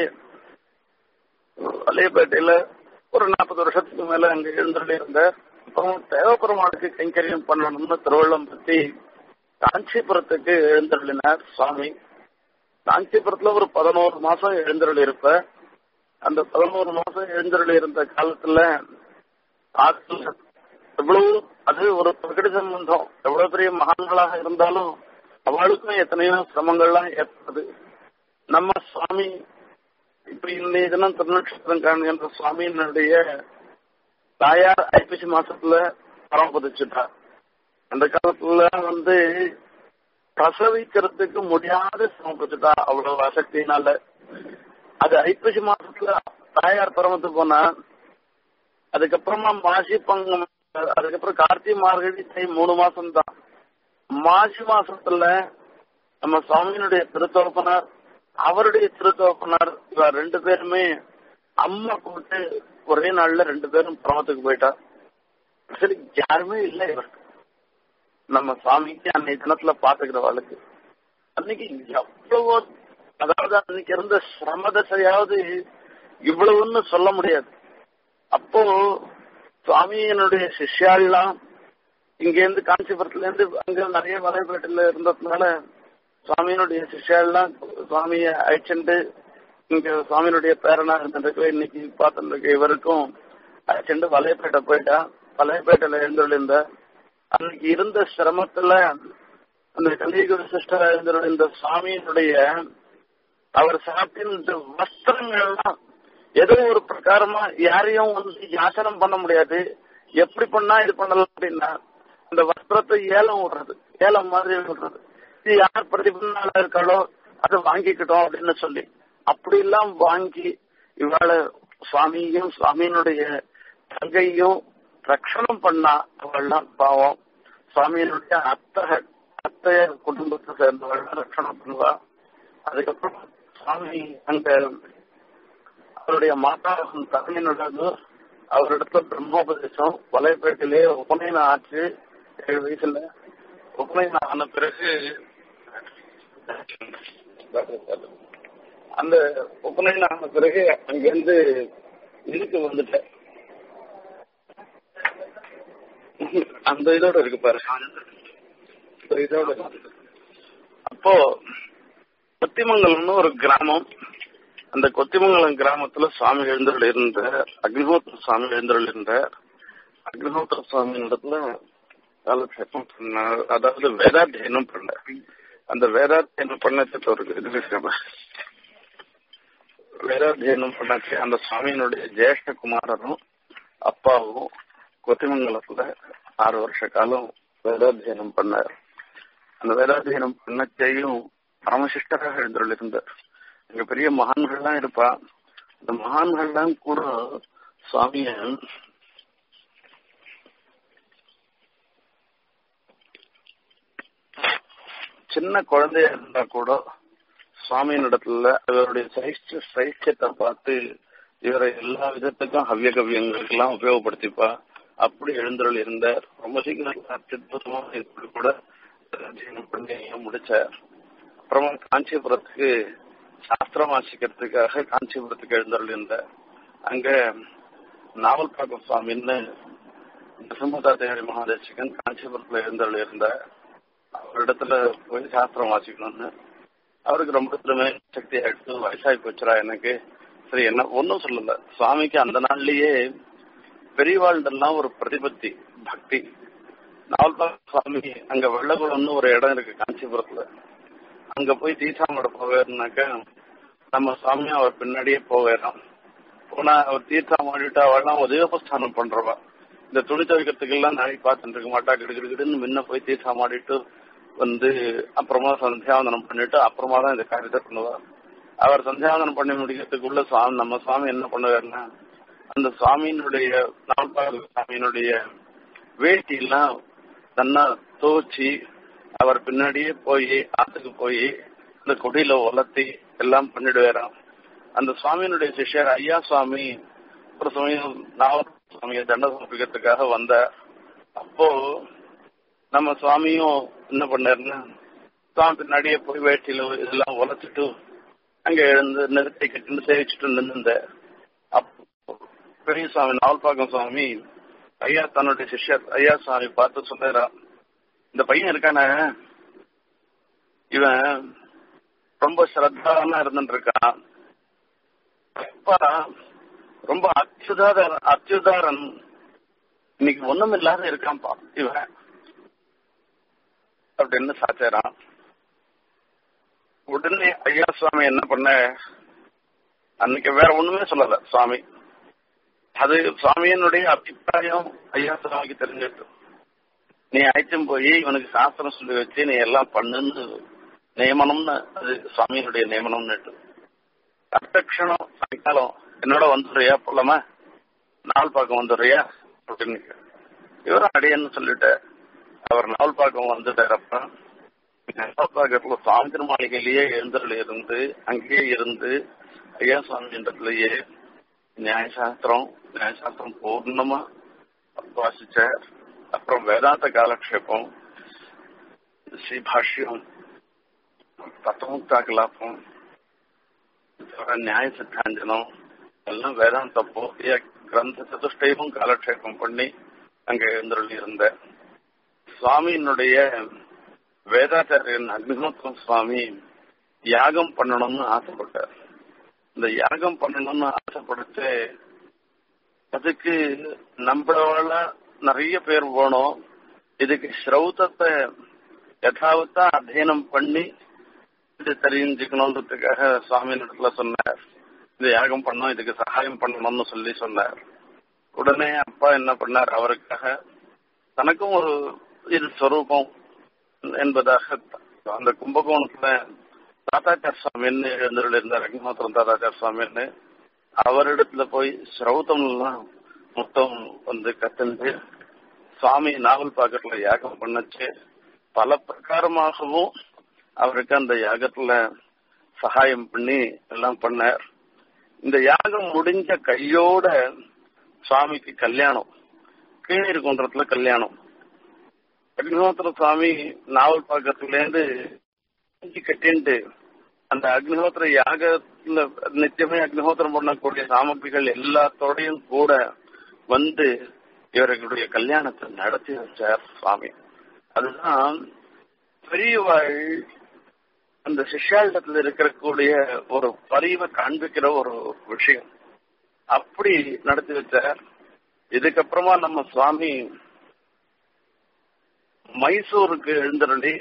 வலையப்பேட்டையில ஒரு நாற்பது வருஷத்துக்கு மேல அங்க எழுந்தருளி இருந்தார் அப்புறம் தேவபெருமானுக்கு கைங்கரியம் பண்ணணும்னு திருவள்ளம் பத்தி காஞ்சிபுரத்துக்கு எழுந்தருளினார் சுவாமி காஞ்சிபுரத்துல ஒரு பதினோரு மாசம் எழுந்தருளி இருப்ப அந்த பதினோரு மாசம் எழுந்தருளி இருந்த காலத்துல ஆத்துல எவ்வளவு அது ஒரு பிரகடி சம்பந்தம் எவ்வளவு பெரிய மகான்களாக இருந்தாலும் அவளுக்கும் எத்தனையோ சிரமங்கள்லாம் ஏற்படுது நம்ம சுவாமி இப்ப இன்றைய தினம் திருநட்சத்திரம் காண்கின்ற சுவாமியினுடைய தாயார் ஐப்பசி மாசத்துல பரமபதிச்சுட்டா அந்த காலத்துல வந்து பிரசவிக்கிறதுக்கு முடியாத சமப்பட்டுட்டா அவ்வளவு அசக்தினால அது ஐப்பசி மாசத்துல தாயார் பரமத்து போனா அதுக்கப்புறமா மாசி பங்கம் அதுக்கப்புறம் கார்த்திகை மார்கழி தை மூணு மாசம் தான் மாசி மாசத்துல நம்ம சுவாமியினுடைய திருத்தோப்பனார் அவருடைய திருத்தோப்பனார் இவ ரெண்டு பேருமே அம்மா கூட்டு ஒரே நாள்ல ரெண்டு பேரும் பரமத்துக்கு போயிட்டா சரி யாருமே இல்லை இவருக்கு நம்ம சுவாமிக்கு அன்னைக்கு தினத்துல பாத்துக்கிறவாளுக்கு அன்னைக்கு எவ்வளவோ அதாவது அன்னைக்கு இருந்த சிரம தசையாவது இவ்வளவுன்னு சொல்ல முடியாது அப்போ சுவாமியினுடைய சிஷ்யாலாம் இங்க இருந்து காஞ்சிபுரத்துல இருந்து அங்க நிறைய வலைப்பேட்டில இருந்ததுனால சுவாமியினுடைய சிஷ்யாலாம் சுவாமிய அழைச்சிட்டு இங்க சுவாமியினுடைய பேரனா இருந்திருக்கு இன்னைக்கு பார்த்துருக்கு இவருக்கும் அழைச்சிட்டு வலைப்பேட்டை போயிட்டா வலைப்பேட்டையில எழுந்துள்ள அன்னைக்கு இருந்த சிரமத்துல அந்த கலியுக சிஸ்டர் எழுந்துள்ள இந்த சுவாமியினுடைய அவர் சாப்பிட்டு வஸ்திரங்கள்லாம் ஏதோ ஒரு பிரகாரமா யாரையும் வந்து யாசனம் பண்ண முடியாது எப்படி பண்ணா இது பண்ணலாம் அப்படின்னா அந்த வஸ்திரத்தை ஏலம் விடுறது ஏலம் மாதிரி விடுறது இது யார் பிரதிபலனால இருக்காளோ அதை வாங்கிக்கிட்டோம் அப்படின்னு சொல்லி அப்படி எல்லாம் வாங்கி இவாள சுவாமியும் சுவாமியினுடைய தங்கையும் ரட்சணம் பண்ணா அவள்லாம் பாவம் சுவாமியினுடைய அத்தக அத்தைய குடும்பத்தை சேர்ந்தவள் ரட்சணம் பண்ணுவா அதுக்கப்புறம் சுவாமி அங்க அவருடைய மாதா தகனினோட அவரிடத்துல பிரம்மோபதேசம் வலைப்பேட்டிலே உபநயனம் ஆச்சு ஏழு வயசுல உபநயனம் ஆன பிறகு அந்த உபநயனம் ஆன பிறகு அங்கிருந்து இதுக்கு வந்துட்டேன் அந்த இதோட இருக்கு பாரு இந்த இதோட இருக்கு. அப்போ கொத்திமங்கலம்னு ஒரு கிராமம் அந்த கொத்திமங்கலம் கிராமத்துல சுவாமி எழுந்தருள் இருந்த அக்னிஹோத்திர சுவாமி எழுந்தருள் இருந்த அக்னிஹோத்திர சுவாமி இடத்துல காலக்ஷேபம் பண்ணார் அதாவது வேதாத்தியனம் பண்ண அந்த வேதாத்தியனம் பண்ணதுக்கு ஒரு இது இருக்கு வேதாத்தியனம் பண்ணாச்சு அந்த சுவாமியினுடைய ஜேஷ்ட குமாரரும் அப்பாவும் கொத்திமங்கலத்துல ஆறு வருஷ காலம் வேதாத்தியனம் பண்ணார் அந்த வேதாத்தியனம் பண்ணச்சையும் பரமசிஷ்டராக எழுந்தருள் இருந்தார் அங்க பெரிய மகான்கள்லாம் இருப்பா அந்த மகான்கள்லாம் கூட சுவாமிய சின்ன குழந்தையா இருந்தா கூட சுவாமியின் இடத்துல இவருடைய சைஷ்ட சைஷ்யத்தை பார்த்து இவரை எல்லா விதத்துக்கும் ஹவ்ய கவ்யங்களுக்கெல்லாம் உபயோகப்படுத்திப்பா அப்படி எழுந்தருள் இருந்தார் ரொம்ப சீக்கிரம் அத்யுதமா இப்படி கூட அத்தியனம் பண்ணி முடிச்சார் அப்புறமா காஞ்சிபுரத்துக்கு சாஸ்திரம் வாசிக்கிறதுக்காக காஞ்சிபுரத்துக்கு எழுந்தருள் இருந்தார் அங்க நாவல்பாக்கம் சுவாமின்னு நரசிம்மதாத்தேவி மகாதேசிகன் காஞ்சிபுரத்துல எழுந்தருள் இருந்தார் அவரிடத்துல போய் சாஸ்திரம் வாசிக்கணும்னு அவருக்கு ரொம்ப திறமை சக்தி எடுத்து வயசாகி போச்சுரா எனக்கு சரி என்ன ஒன்றும் சொல்லல சுவாமிக்கு அந்த நாள்லயே பெரியவாழ்ந்தெல்லாம் ஒரு பிரதிபத்தி பக்தி நாவல்பாக்கம் சுவாமி அங்க வெள்ளகுளம்னு ஒரு இடம் இருக்கு காஞ்சிபுரத்துல அங்க போய் தீர்த்தாமட போவேன்னாக்க நம்ம சுவாமி அவர் பின்னாடியே போவேறான் போனா அவர் தீர்த்தம் ஆடிட்டு அவள்லாம் உதயோபஸ்தானம் பண்றவா இந்த துணி துவைக்கிறதுக்கு எல்லாம் நாளைக்கு பார்த்துட்டு இருக்க மாட்டா கிடுகிடுன்னு முன்ன போய் தீர்த்தம் ஆடிட்டு வந்து அப்புறமா சந்தியாவந்தனம் பண்ணிட்டு அப்புறமா தான் இந்த காரியத்தை பண்ணுவா அவர் சந்தியாவந்தனம் பண்ணி முடிக்கிறதுக்குள்ள சுவாமி நம்ம சுவாமி என்ன பண்ணுவாருன்னா அந்த சுவாமியினுடைய நால்பாவது சுவாமியினுடைய வேட்டி எல்லாம் தன்னா துவச்சி அவர் பின்னாடியே போய் ஆத்துக்கு போய் அந்த கொடியில உலர்த்தி எல்லாம் பண்ணிடுவாராம் அந்த சுவாமியினுடைய சிஷ்யர் ஐயா சுவாமி ஒரு சமயம் நான் சமயம் தண்ட சமர்ப்பிக்கிறதுக்காக வந்த அப்போ நம்ம சுவாமியும் என்ன பண்ணாருன்னா சுவாமி பின்னாடியே போய் வேட்டியில இதெல்லாம் உழைச்சிட்டு அங்க எழுந்து நிறுத்தி கட்டின்னு சேவிச்சுட்டு நின்று அப்போ பெரிய சுவாமி நாவல்பாக்கம் சுவாமி ஐயா தன்னுடைய சிஷ்யர் ஐயா சுவாமி பார்த்து சொன்னாரா இந்த பையன் இருக்கானே இவன் ரொம்ப ஸ்ரத்தான இருந்துட்டு இருக்கான் அப்பா ரொம்ப அச்சுதார அச்சுதாரன் இன்னைக்கு ஒண்ணும் இல்லாத இருக்கான்ப்பா இவன் அப்படின்னு சாச்சாரான் உடனே ஐயா சுவாமி என்ன பண்ண அன்னைக்கு வேற ஒண்ணுமே சொல்லல சுவாமி அது சுவாமியினுடைய அபிப்பிராயம் ஐயா சுவாமிக்கு தெரிஞ்சிட்டு நீ அழைச்சும் போய் இவனுக்கு சாஸ்திரம் சொல்லி வச்சு நீ எல்லாம் பண்ணுன்னு நியமனம்னு அது சுவாமியினுடைய நியமனம்னு அடுத்த க்ஷணம் சாயங்காலம் என்னோட வந்துடுறியா போலாமா நாள் பார்க்க வந்துடுறியா அப்படின்னு இவரும் அடையன்னு சொல்லிட்டு அவர் நாள் பார்க்க வந்துட்டாரப்ப நாவல்பாக்கத்துல சுவாமி திருமாளிகையிலேயே எழுந்தருள் இருந்து அங்கேயே இருந்து ஐயா சுவாமின்றதுலயே நியாயசாஸ்திரம் நியாயசாஸ்திரம் பூர்ணமா வாசிச்சார் அப்புறம் வேதாந்த காலக்ஷேபம் ஸ்ரீபாஷ்யம் தத்துவமுக்தா கலாபம் நியாய சித்தாஞ்சனம் எல்லாம் வேதாந்த போக்கிய கிரந்த சதுஷ்டயமும் காலக்ஷேபம் பண்ணி அங்க எழுந்தருள் இருந்த சுவாமியினுடைய வேதாச்சாரியன் அக்னிஹோத்திரம் சுவாமி யாகம் பண்ணணும்னு ஆசைப்பட்டார் இந்த யாகம் பண்ணணும்னு ஆசைப்பட்டு அதுக்கு நம்மளால நிறைய பேர் போனோம் இதுக்கு ஸ்ரௌத்தத்தை யதாவத்தா அத்தியனம் பண்ணி இது தெரிஞ்சுக்கணுன்றதுக்காக சுவாமி இடத்துல சொன்னார் இது யாகம் பண்ணோம் இதுக்கு சகாயம் பண்ணணும்னு சொல்லி சொன்னார் உடனே அப்பா என்ன பண்ணார் அவருக்காக தனக்கும் ஒரு இது ஸ்வரூபம் என்பதாக அந்த கும்பகோணத்துல தாத்தாச்சார் சுவாமின்னு எழுந்தருள் இருந்தார் அக்னிஹோத்திரம் தாத்தாச்சார் சுவாமின்னு அவரிடத்துல போய் ஸ்ரௌத்தம் எல்லாம் மொத்தம் வந்து கத்துந்து சுவாமி நாவல் பாக்கெட்ல யாகம் பண்ணச்சு பல பிரகாரமாகவும் அவருக்கு அந்த யாகத்துல சகாயம் பண்ணி எல்லாம் பண்ணார் இந்த யாகம் முடிஞ்ச கையோட சுவாமிக்கு கல்யாணம் கீழே குன்றத்துல கல்யாணம் அக்னிஹோத்திர சுவாமி நாவல் பாக்கத்துல இருந்து கட்டின்ட்டு அந்த அக்னிஹோத்திர யாகத்துல நிச்சயமே அக்னிஹோத்திரம் பண்ணக்கூடிய சாமகிரிகள் எல்லாத்தோடையும் கூட வந்து இவர்களுடைய கல்யாணத்தை நடத்தி வச்சார் சுவாமி அதுதான் பெரியவாள் அந்த சிஷ்யாளிடத்துல இருக்கக்கூடிய ஒரு பரிவை காண்பிக்கிற ஒரு விஷயம் அப்படி நடத்தி வச்சார் இதுக்கப்புறமா நம்ம சுவாமி மைசூருக்கு எழுந்தருளி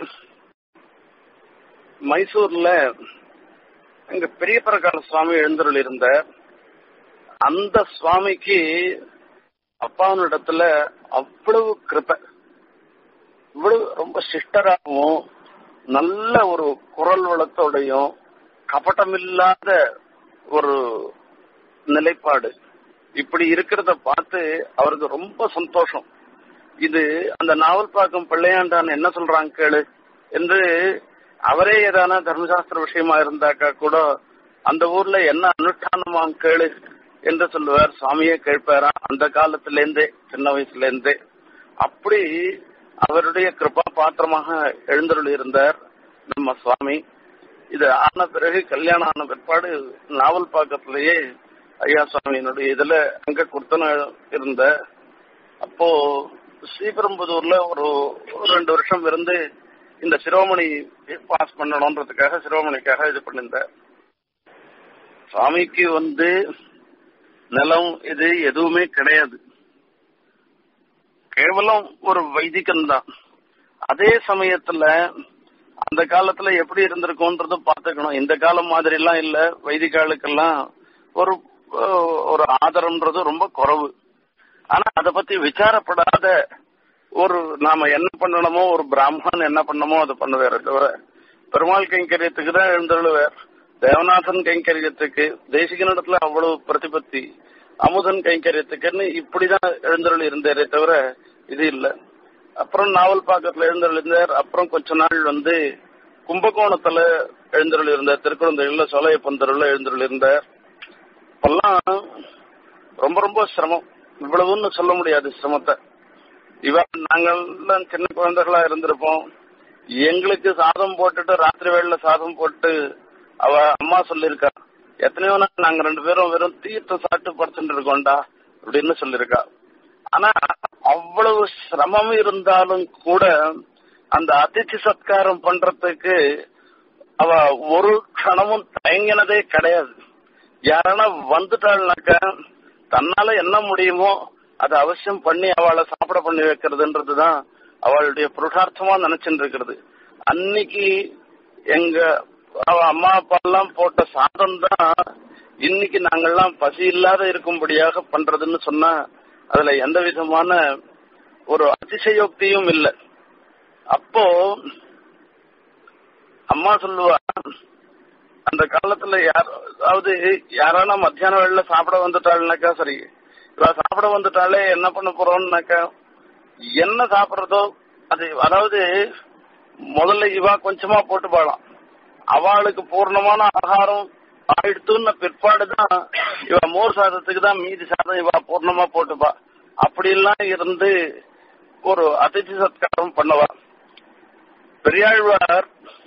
மைசூர்ல அங்க பெரிய பரகால சுவாமி எழுந்தருள் இருந்த அந்த சுவாமிக்கு அப்பாவினிடத்துல அவ்வளவு கிருப்ப இவ்வளவு ரொம்ப சிஸ்டராகவும் நல்ல ஒரு குரல் வளத்தோடையும் கபட்டமில்லாத ஒரு நிலைப்பாடு இப்படி இருக்கிறத பார்த்து அவருக்கு ரொம்ப சந்தோஷம் இது அந்த நாவல் பாக்கம் பிள்ளையாண்டான் என்ன சொல்றாங்க கேளு என்று அவரே ஏதான தர்மசாஸ்திர விஷயமா இருந்தாக்கா கூட அந்த ஊர்ல என்ன அனுஷ்டானமாம் கேளு என்று சொல்லுவார் சுவாமியே கேட்பாரா அந்த காலத்துல இருந்தே சின்ன வயசுல இருந்தே அப்படி அவருடைய கிருபா பாத்திரமாக எழுந்தருள் இருந்தார் நம்ம சுவாமி இது ஆன பிறகு கல்யாணம் ஆன பிற்பாடு நாவல் பாக்கத்திலேயே ஐயா சுவாமியினுடைய இதுல அங்க குர்த்தன இருந்த அப்போ ஸ்ரீபெரும்புதூர்ல ஒரு ரெண்டு வருஷம் இருந்து இந்த சிரோமணி பாஸ் பண்ணணும்ன்றதுக்காக சிரோமணிக்காக இது பண்ணியிருந்தார் சுவாமிக்கு வந்து நிலம் இது எதுவுமே கிடையாது கேவலம் ஒரு வைதிகம் தான் அதே சமயத்துல அந்த காலத்துல எப்படி இருந்திருக்கும்ன்றது பாத்துக்கணும் இந்த காலம் மாதிரி எல்லாம் இல்ல வைதிகாலுக்கெல்லாம் ஒரு ஒரு ஆதரம்ன்றது ரொம்ப குறைவு ஆனா அதை பத்தி விசாரப்படாத ஒரு நாம என்ன பண்ணணுமோ ஒரு பிராமணன் என்ன பண்ணணுமோ அதை பண்ணுவார் தவிர பெருமாள் கைங்கரியத்துக்கு தான் எழுந்தருளுவார் தேவநாதன் கைங்கரியத்துக்கு தேசிகனிடத்துல அவ்வளவு பிரதிபத்தி அமுதன் கைங்கரியத்துக்குன்னு இப்படிதான் எழுந்தருள் இருந்தாரே தவிர இது இல்ல அப்புறம் நாவல் பாக்கத்துல எழுந்தருள் இருந்தார் அப்புறம் கொஞ்ச நாள் வந்து கும்பகோணத்துல எழுந்தருள் இருந்தார் திருக்குழந்தைகள்ல சோலைய பந்தருள்ள எழுந்தருள் இருந்தார் இப்பெல்லாம் ரொம்ப ரொம்ப சிரமம் இவ்வளவுன்னு சொல்ல முடியாது சிரமத்தை இவ நாங்கள்லாம் சின்ன குழந்தைகளா இருந்திருப்போம் எங்களுக்கு சாதம் போட்டுட்டு ராத்திரி வேளையில சாதம் போட்டு அவ அம்மா சொல்லியிருக்கா எத்தனையோ நாள் நாங்க ரெண்டு பேரும் வெறும் தீர்த்தம் சாப்பிட்டு படுத்துட்டு இருக்கோம்டா அப்படின்னு சொல்லியிருக்கா ஆனா அவ்வளவு சிரமம் இருந்தாலும் கூட அந்த அதிர்ச்சி சத்காரம் பண்றதுக்கு அவ ஒரு க்ஷணமும் தயங்கினதே கிடையாது யாரானா வந்துட்டாள்னாக்க தன்னால என்ன முடியுமோ அதை அவசியம் பண்ணி அவளை சாப்பிட பண்ணி வைக்கிறதுன்றதுதான் அவளுடைய புருஷார்த்தமா நினைச்சுட்டு இருக்கிறது அன்னைக்கு எங்க அவ அம்மா அப்பா எல்லாம் போட்ட சாதம் தான் இன்னைக்கு நாங்கெல்லாம் பசி இல்லாத இருக்கும்படியாக பண்றதுன்னு சொன்னா அதுல எந்த விதமான ஒரு அதிசயோக்தியும் இல்லை அப்போ அம்மா சொல்லுவா அந்த காலத்துல யார் அதாவது யாரானா மத்தியான வேளையில சாப்பிட வந்துட்டாள்னாக்கா சரி இவ சாப்பிட வந்துட்டாலே என்ன பண்ண போறோம்னாக்கா என்ன சாப்பிடுறதோ அது அதாவது முதல்ல இவா கொஞ்சமா போட்டு பாடலாம் அவளுக்கு பூர்ணமான ஆகாரம் ஆயிடுத்துன்னு பிற்பாடுதான் இவ மோர் சாதத்துக்கு தான் மீதி சாதம் இவ பூர்ணமா போட்டுப்பா அப்படிலாம் இருந்து ஒரு அதிர்ச்சி சத்காரம் பண்ணவா பெரியாழ்வார்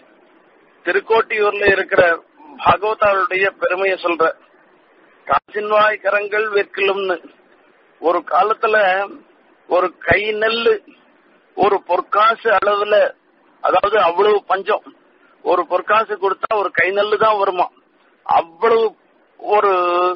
திருக்கோட்டியூர்ல இருக்கிற பாகவதாளுடைய பெருமையை சொல்ற காசின்வாய் கரங்கள் வெற்கிலும்னு ஒரு காலத்துல ஒரு கை நெல்லு ஒரு பொற்காசு அளவுல அதாவது அவ்வளவு பஞ்சம் ஒரு பொற்காசு கொடுத்தா ஒரு கை நெல்லு தான் வருமா அவ்வளவு ஒரு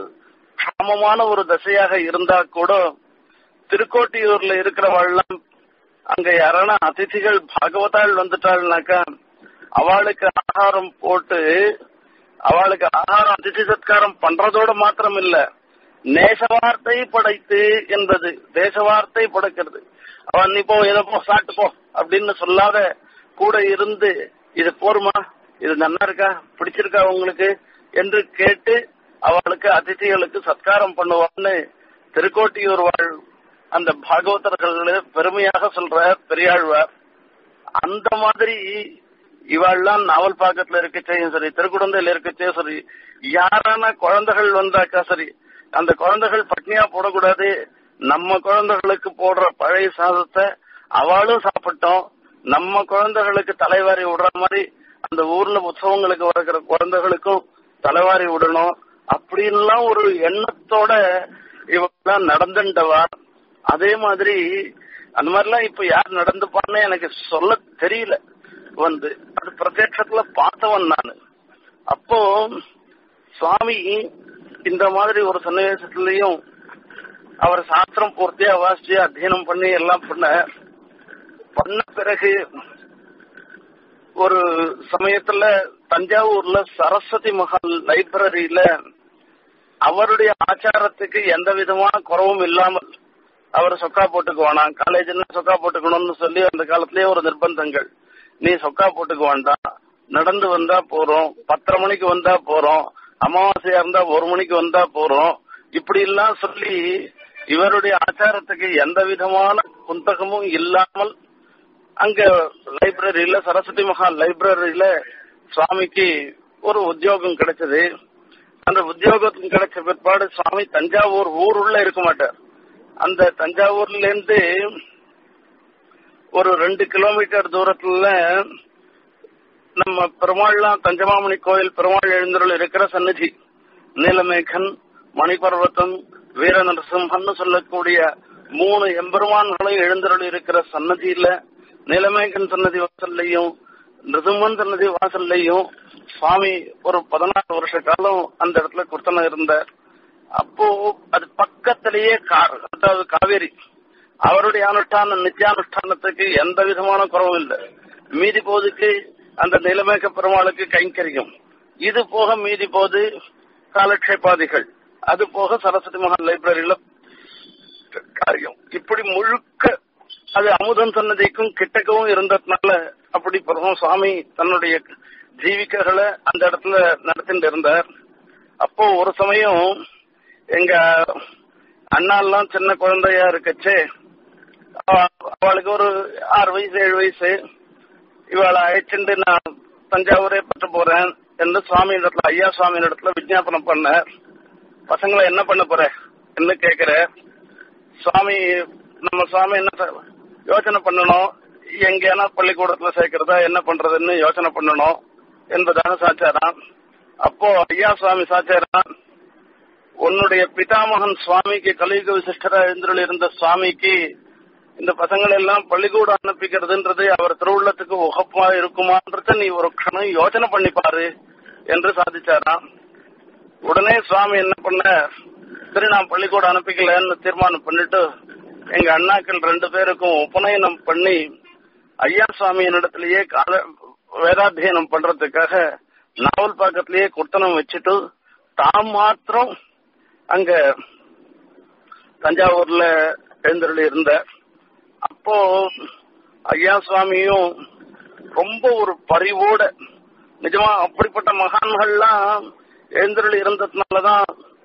சமமான ஒரு தசையாக இருந்தா கூட திருக்கோட்டியூர்ல இருக்கிறவள்லாம் அங்க யாரான அதிதிகள் பாகவதாள் வந்துட்டாள்னாக்கா அவளுக்கு ஆகாரம் போட்டு அவளுக்கு ஆகாரம் அதிதி சத்காரம் பண்றதோட மாத்திரம் இல்ல நேசவார்த்தை படைத்து என்பது தேசவார்த்தை படைக்கிறது அவன் நீ போ இதை போ சாப்பிட்டு போ அப்படின்னு சொல்லாத கூட இருந்து இது போருமா இது நல்லா இருக்கா பிடிச்சிருக்கா உங்களுக்கு என்று கேட்டு அவளுக்கு அதிதிகளுக்கு சத்காரம் பண்ணுவான்னு திருக்கோட்டியூர் வாழ் அந்த பாகவதர்கள் பெருமையாக சொல்ற பெரியாழ்வார் அந்த மாதிரி இவாள்லாம் நாவல் பாக்கத்துல இருக்கச்சேயும் சரி திருக்குடந்தையில இருக்கச்சே சரி யாரான குழந்தைகள் வந்தாக்கா சரி அந்த குழந்தைகள் பட்னியா போடக்கூடாது நம்ம குழந்தைகளுக்கு போடுற பழைய சாதத்தை அவளும் சாப்பிட்டோம் நம்ம குழந்தைகளுக்கு தலைவாரி விடுற மாதிரி அந்த ஊர்ல உற்சவங்களுக்கு வருகிற குழந்தைகளுக்கும் தலைவாரி விடணும் அப்படின்லாம் ஒரு எண்ணத்தோட இவெல்லாம் நடந்துட்டவா அதே மாதிரி அந்த மாதிரிலாம் இப்ப யார் நடந்துப்பான்னு எனக்கு சொல்ல தெரியல வந்து அது பிரத்யட்சத்துல பார்த்தவன் நான் அப்போ சுவாமி இந்த மாதிரி ஒரு சன்னிவேசத்திலையும் அவர் சாஸ்திரம் பூர்த்தியா வாசிச்சு அத்தியனம் பண்ணி எல்லாம் பண்ண பண்ண பிறகு ஒரு சமயத்துல தஞ்சாவூர்ல சரஸ்வதி மஹால் லைப்ரரியில அவருடைய ஆச்சாரத்துக்கு எந்த விதமான குறவும் இல்லாமல் அவர் சொக்கா போட்டுக்கு வேணாம் காலேஜ்ல சொக்கா போட்டுக்கணும்னு சொல்லி அந்த காலத்திலேயே ஒரு நிர்பந்தங்கள் நீ சொக்கா போட்டுக்க வேண்டாம் நடந்து வந்தா போறோம் பத்தரை மணிக்கு வந்தா போறோம் அமாவாசையா இருந்தா ஒரு மணிக்கு வந்தா போறோம் இப்படி எல்லாம் சொல்லி இவருடைய ஆச்சாரத்துக்கு எந்த விதமான புத்தகமும் இல்லாமல் அங்க லைப்ரரியில சரஸ்வதி மகால் லைப்ரரியில சுவாமிக்கு ஒரு உத்தியோகம் கிடைச்சது அந்த உத்தியோகத்துக்கு கிடைச்ச பிற்பாடு சுவாமி தஞ்சாவூர் ஊருள்ள இருக்க மாட்டார் அந்த தஞ்சாவூர்ல இருந்து ஒரு ரெண்டு கிலோமீட்டர் தூரத்துல நம்ம பெருமாள்லாம் தஞ்சமாமணி கோயில் பெருமாள் எழுந்தருள் இருக்கிற சன்னதி நீலமேகன் மணிபர்வத்தம் வீர நரசிம்மன் சொல்லக்கூடிய மூணு எம்பெருமான்களும் எழுந்தருள் இருக்கிற சன்னதியில நீலமேகன் சன்னதி வாசல்லையும் நிருசிம்மன் சன்னதி வாசல்லையும் சுவாமி ஒரு பதினாறு வருஷ காலம் அந்த இடத்துல குர்த்தனம் இருந்தார் அப்போ அது பக்கத்திலேயே அதாவது காவேரி அவருடைய அனுஷ்டான நித்தியானுஷ்டானத்துக்கு எந்த விதமான குறவும் இல்லை மீதி போதுக்கு அந்த நிலமேக பெருமாளுக்கு கைங்கரியம் இது போக மீதி போது காலக்ஷேபாதிகள் அது போக சரஸ்வதி மகான் லைப்ரரியில காரியம் இப்படி முழுக்க அது அமுதன் சன்னதிக்கும் கிட்டக்கவும் இருந்ததுனால அப்படி பிறகும் சுவாமி தன்னுடைய ஜீவிக்கைகளை அந்த இடத்துல நடத்திட்டு இருந்தார் அப்போ ஒரு சமயம் எங்க அண்ணாலாம் சின்ன குழந்தையா இருக்கச்சே அவளுக்கு ஒரு ஆறு வயசு ஏழு வயசு இவளை அழைச்சிட்டு நான் தஞ்சாவூரே பட்டு போறேன் என்று சுவாமி இடத்துல ஐயா சுவாமி இடத்துல விஜாபனம் பண்ண பசங்களை என்ன பண்ண போற என்ன கேக்குற சுவாமி நம்ம சுவாமி என்ன சார் யோசனை பண்ணணும் எங்கேனா பள்ளிக்கூடத்துல சேர்க்கிறதா என்ன பண்றதுன்னு யோசனை பண்ணணும் என்பதாக சாச்சாராம் அப்போ ஐயா சுவாமி சாச்சாராம் உன்னுடைய பிதாமகன் சுவாமிக்கு கலியுக விசிஷ்டரா எழுந்தருள் இருந்த சுவாமிக்கு இந்த பசங்களை எல்லாம் பள்ளிக்கூடம் அனுப்பிக்கிறதுன்றது அவர் திருவுள்ளத்துக்கு உகப்பா இருக்குமான்றத நீ ஒரு க்ஷணம் யோசனை பண்ணி பாரு என்று சாதிச்சாராம் உடனே சுவாமி என்ன பண்ண சரி நான் பள்ளிக்கூடம் அனுப்பிக்கலன்னு தீர்மானம் பண்ணிட்டு எங்க அண்ணாக்கள் ரெண்டு பேருக்கும் உபநயனம் பண்ணி ஐயா சுவாமியினிடத்திலேயே கால வேதாத்தியனம் பண்றதுக்காக நாவல் பாக்கத்திலேயே குர்த்தனம் வச்சுட்டு தாம் மாத்திரம் அங்க தஞ்சாவூர்ல எழுந்தருளி இருந்த அப்போ ஐயா சுவாமியும் ரொம்ப ஒரு பரிவோட நிஜமா அப்படிப்பட்ட மகான்கள்லாம் எழுந்தருளி இருந்ததுனாலதான்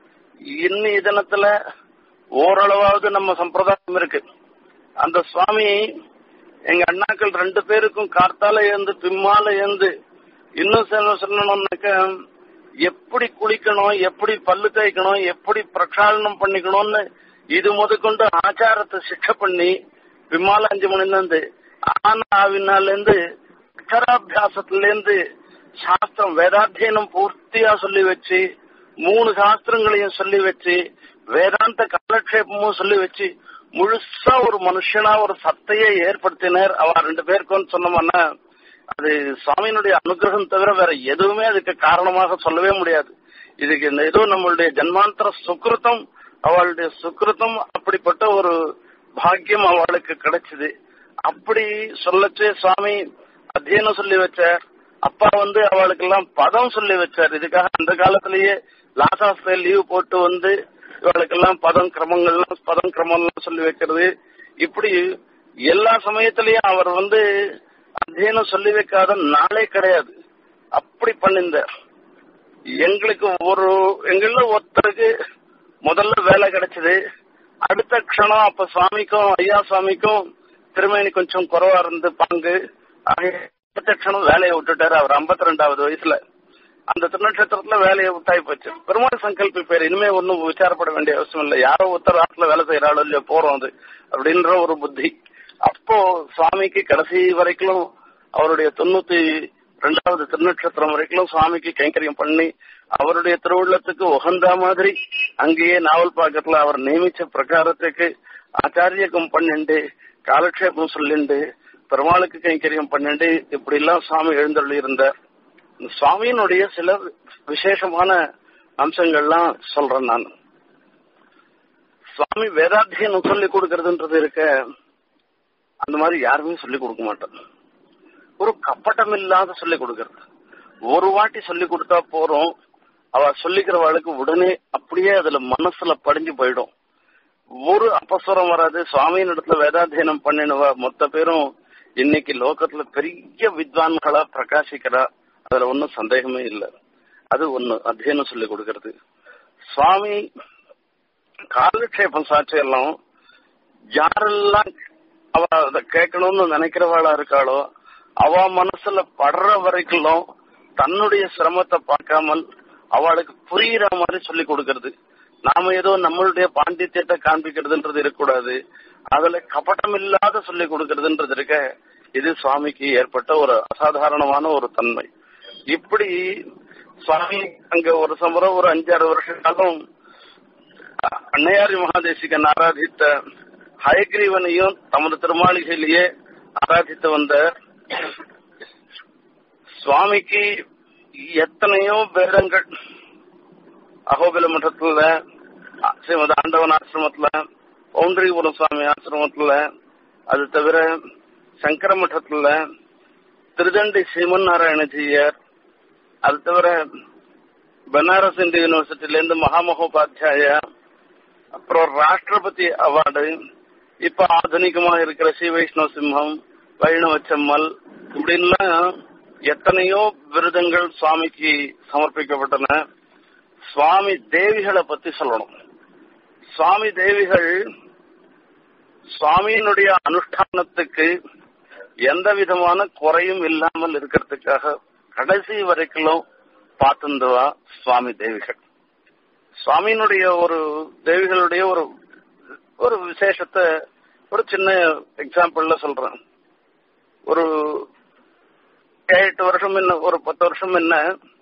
இன்னி தினத்துல ஓரளவாவது நம்ம சம்பிரதாயம் இருக்கு அந்த சுவாமி எங்க அண்ணாக்கள் ரெண்டு பேருக்கும் கார்த்தால ஏந்து பிம்மால ஏந்து இன்னும் சொல்ல- சொல்லணும்னாக்க எப்படி குளிக்கணும் எப்படி பல்லு தேய்க்கணும் எப்படி பிரக்ஷாலனம் பண்ணிக்கணும்னு இது முதற்கொண்டு ஆச்சாரத்தை சிக்ஷை பண்ணி பிம்மால அஞ்சு மணில இருந்து ஆனா ஆவினால இருந்து அக்ஷராபியாசத்துல இருந்து சாஸ்திரம் வேதாத்தியனம் பூர்த்தியா சொல்லி வச்சு மூணு சாஸ்திரங்களையும் சொல்லி வச்சு வேதாந்த காலக்ஷேபமும் சொல்லி வச்சு முழுசா ஒரு மனுஷனா ஒரு சத்தையே ஏற்படுத்தினார் அவ ரெண்டு பேருக்கும் சொன்னோம்னா அது சுவாமியினுடைய அனுகிரகம் தவிர வேற எதுவுமே அதுக்கு காரணமாக சொல்லவே முடியாது இதுக்கு இந்த ஏதோ நம்மளுடைய ஜன்மாந்தர சுக்கிருத்தம் அவளுடைய சுக்கிருத்தம் அப்படிப்பட்ட ஒரு பாக்கியம் அவளுக்கு கிடைச்சது அப்படி சொல்லச்சு சுவாமி அத்தியனம் சொல்லி வச்சார் அப்பா வந்து அவளுக்கெல்லாம் பதம் சொல்லி வச்சார் இதுக்காக அந்த காலத்திலேயே லாஸ் ஆஃப் லீவ் போட்டு வந்து இவளுக்கெல்லாம் பதம் கிரமங்கள்லாம் பதம் கிரமம்லாம் சொல்லி வைக்கிறது இப்படி எல்லா சமயத்திலயும் அவர் வந்து அத்தியனம் சொல்லி வைக்காத நாளே கிடையாது அப்படி பண்ணிருந்தார் எங்களுக்கு ஒரு எங்கள ஒருத்தருக்கு முதல்ல வேலை கிடைச்சது அடுத்த க்ஷணம் அப்ப சுவாமிக்கும் ஐயா சுவாமிக்கும் திருமேனி கொஞ்சம் குறைவா இருந்து பங்கு ஆக அடுத்த க்ஷணம் வேலையை விட்டுட்டாரு அவர் 52 ரெண்டாவது வயசுல அந்த திருநட்சத்திரத்துல வேலையை விட்டாய் போச்சு பெருமாள் சங்கல்பி பேர் இனிமே ஒன்னும் விசாரப்பட வேண்டிய அவசியம் இல்லை யாரோ ஒருத்தர் ஆத்துல வேலை செய்யறாளோ இல்லையோ போறோம் அது அப்படின்ற ஒரு புத்தி அப்போ சுவாமிக்கு கடைசி வரைக்கும் அவருடைய தொண்ணூத்தி ரெண்டாவது திருநட்சத்திரம் வரைக்கும் சுவாமிக்கு கைங்கரியம் பண்ணி அவருடைய திருவுள்ளத்துக்கு உகந்த மாதிரி அங்கேயே நாவல் பாக்கத்துல அவர் நியமிச்ச பிரகாரத்துக்கு ஆச்சாரியகம் பண்ணிண்டு காலக்ஷேபம் சொல்லிண்டு பெருமாளுக்கு கைங்கரியம் பண்ணிண்டு இப்படி எல்லாம் சுவாமி எழுந்தருளி இருந்தார் இந்த சுவாமியினுடைய சில விசேஷமான அம்சங்கள்லாம் சொல்றேன் நான் சுவாமி வேதாத்தியனம் சொல்லி கொடுக்கறதுன்றது இருக்க அந்த மாதிரி யாருமே சொல்லி கொடுக்க மாட்டோம் ஒரு கப்பட்டம் இல்லாத சொல்லி கொடுக்கறது ஒரு வாட்டி சொல்லி கொடுத்தா போறோம் அவ சொல்லிக்கிறவாளுக்கு உடனே அப்படியே அதுல மனசுல படிஞ்சு போயிடும் ஒரு அபஸ்வரம் வராது சுவாமியின் இடத்துல வேதாத்தியனம் பண்ணினவா மொத்த பேரும் இன்னைக்கு லோகத்துல பெரிய வித்வான்களா பிரகாசிக்கிறா அதுல ஒன்னும் சந்தேகமே இல்லை அது ஒண்ணு அத்தியனம் சொல்லி கொடுக்கறது சுவாமி காலக்ஷேபம் சாட்சியெல்லாம் யாரெல்லாம் அவ அதை கேட்கணும்னு நினைக்கிறவாளா இருக்காளோ அவ மனசுல படுற வரைக்கும் தன்னுடைய சிரமத்தை பார்க்காமல் அவளுக்கு புரியுற மாதிரி சொல்லி கொடுக்கறது நாம ஏதோ நம்மளுடைய பாண்டித்யத்தை காண்பிக்கிறதுன்றது இருக்கக்கூடாது அதுல கபடம் இல்லாத சொல்லி கொடுக்கறதுன்றது இருக்க இது சுவாமிக்கு ஏற்பட்ட ஒரு அசாதாரணமான ஒரு தன்மை இப்படி சுவாமி அங்க ஒரு சம்பரம் ஒரு அஞ்சாறு வருஷ காலம் அன்னையாரி மகாதேசிகன் ஆராதித்த ஹயக்ரீவனையும் தமது திருமாளிகையிலேயே ஆராதித்து வந்த சுவாமிக்கு எத்தனையோ வேதங்கள் அகோபில மட்டத்துல ஸ்ரீமத் ஆண்டவன் ஆசிரமத்துல பவுண்டரிபுரம் சுவாமி ஆசிரமத்துல அது தவிர சங்கர மட்டத்துல திருதண்டி ஸ்ரீமன் நாராயணஜியர் அது தவிர பனாரஸ் இந்து யூனிவர்சிட்டில இருந்து மகாமகோபாத்தியாயா அப்புறம் ராஷ்டிரபதி அவார்டு இப்ப ஆధుனிகமா இருக்கிற ஸ்ரீ வைஷ்ணவ சிம்மம் வைணவ செம்மல் இப்படின்லாம் எத்தனையோ விருதங்கள் சுவாமிக்கு சமர்ப்பிக்கப்பட்டன சுவாமி தேவிகளை பத்தி சொல்லணும் சுவாமி தேவிகள் சுவாமியினுடைய அனுஷ்டானத்துக்கு எந்த விதமான குறையும் இல்லாமல் இருக்கிறதுக்காக கடைசி வரைக்கும் பார்த்துருந்தவா சுவாமி தேவிகள் சுவாமியினுடைய ஒரு தேவிகளுடைய ஒரு ஒரு விசேஷத்தை ஒரு சின்ன எக்ஸாம்பிள்ல சொல்றேன் ஒரு ஏழு எட்டு வருஷம் என்ன ஒரு பத்து வருஷம் என்ன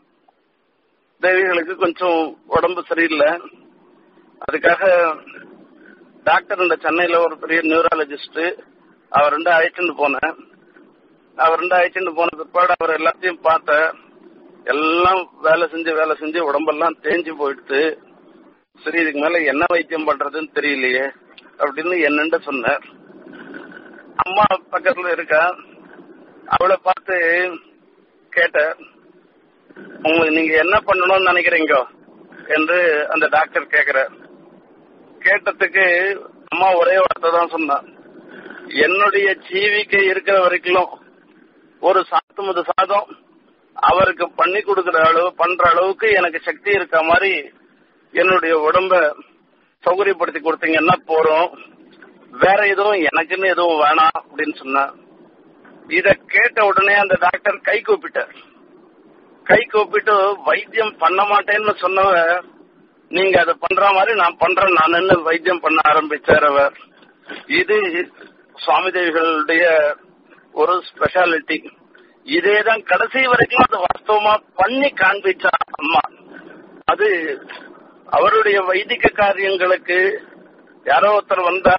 தேவிகளுக்கு கொஞ்சம் உடம்பு சரியில்லை அதுக்காக டாக்டர் இந்த சென்னையில ஒரு பெரிய நியூராலஜிஸ்ட் அவர் ரெண்டு அழைச்சிட்டு போனேன் அவர் ரெண்டு அழைச்சிட்டு போன பிற்பாடு அவர் எல்லாத்தையும் பார்த்தேன் எல்லாம் வேலை செஞ்சு வேலை செஞ்சு உடம்பெல்லாம் தேஞ்சு போயிடுத்து சரி இதுக்கு மேல என்ன வைத்தியம் பண்றதுன்னு தெரியலையே அப்படின்னு என்னண்ட சொன்னார் அம்மா பக்கத்துல இருக்கா அவளை பார்த்து கேட்டேன் உங்களுக்கு நீங்க என்ன பண்ணணும்னு நினைக்கிறீங்க என்று அந்த டாக்டர் கேக்குற கேட்டதுக்கு அம்மா ஒரே வார்த்தை தான் சொன்னான் என்னுடைய ஜீவிக்கை இருக்கிற வரைக்கும் ஒரு சாத்துமது சாதம் அவருக்கு பண்ணி கொடுக்கிற அளவு பண்ற அளவுக்கு எனக்கு சக்தி இருக்க மாதிரி என்னுடைய உடம்ப சௌகரியப்படுத்தி கொடுத்தீங்கன்னா போறோம் வேற எதுவும் எனக்குன்னு எதுவும் வேணாம் அப்படின்னு சொன்னா இத கேட்ட உடனே அந்த டாக்டர் கை கூப்பிட்டார் கை கூப்பிட்டு வைத்தியம் பண்ண மாட்டேன்னு சொன்னவ நீங்க அதை பண்ற மாதிரி நான் பண்றேன் நான் வைத்தியம் பண்ண ஆரம்பிச்சார் அவர் இது சுவாமி தேவிகளுடைய ஒரு ஸ்பெஷாலிட்டி இதேதான் கடைசி வரைக்கும் அது வாஸ்தவமா பண்ணி காண்பிச்சா அம்மா அது அவருடைய வைதிக காரியங்களுக்கு யாரோ ஒருத்தர் வந்தா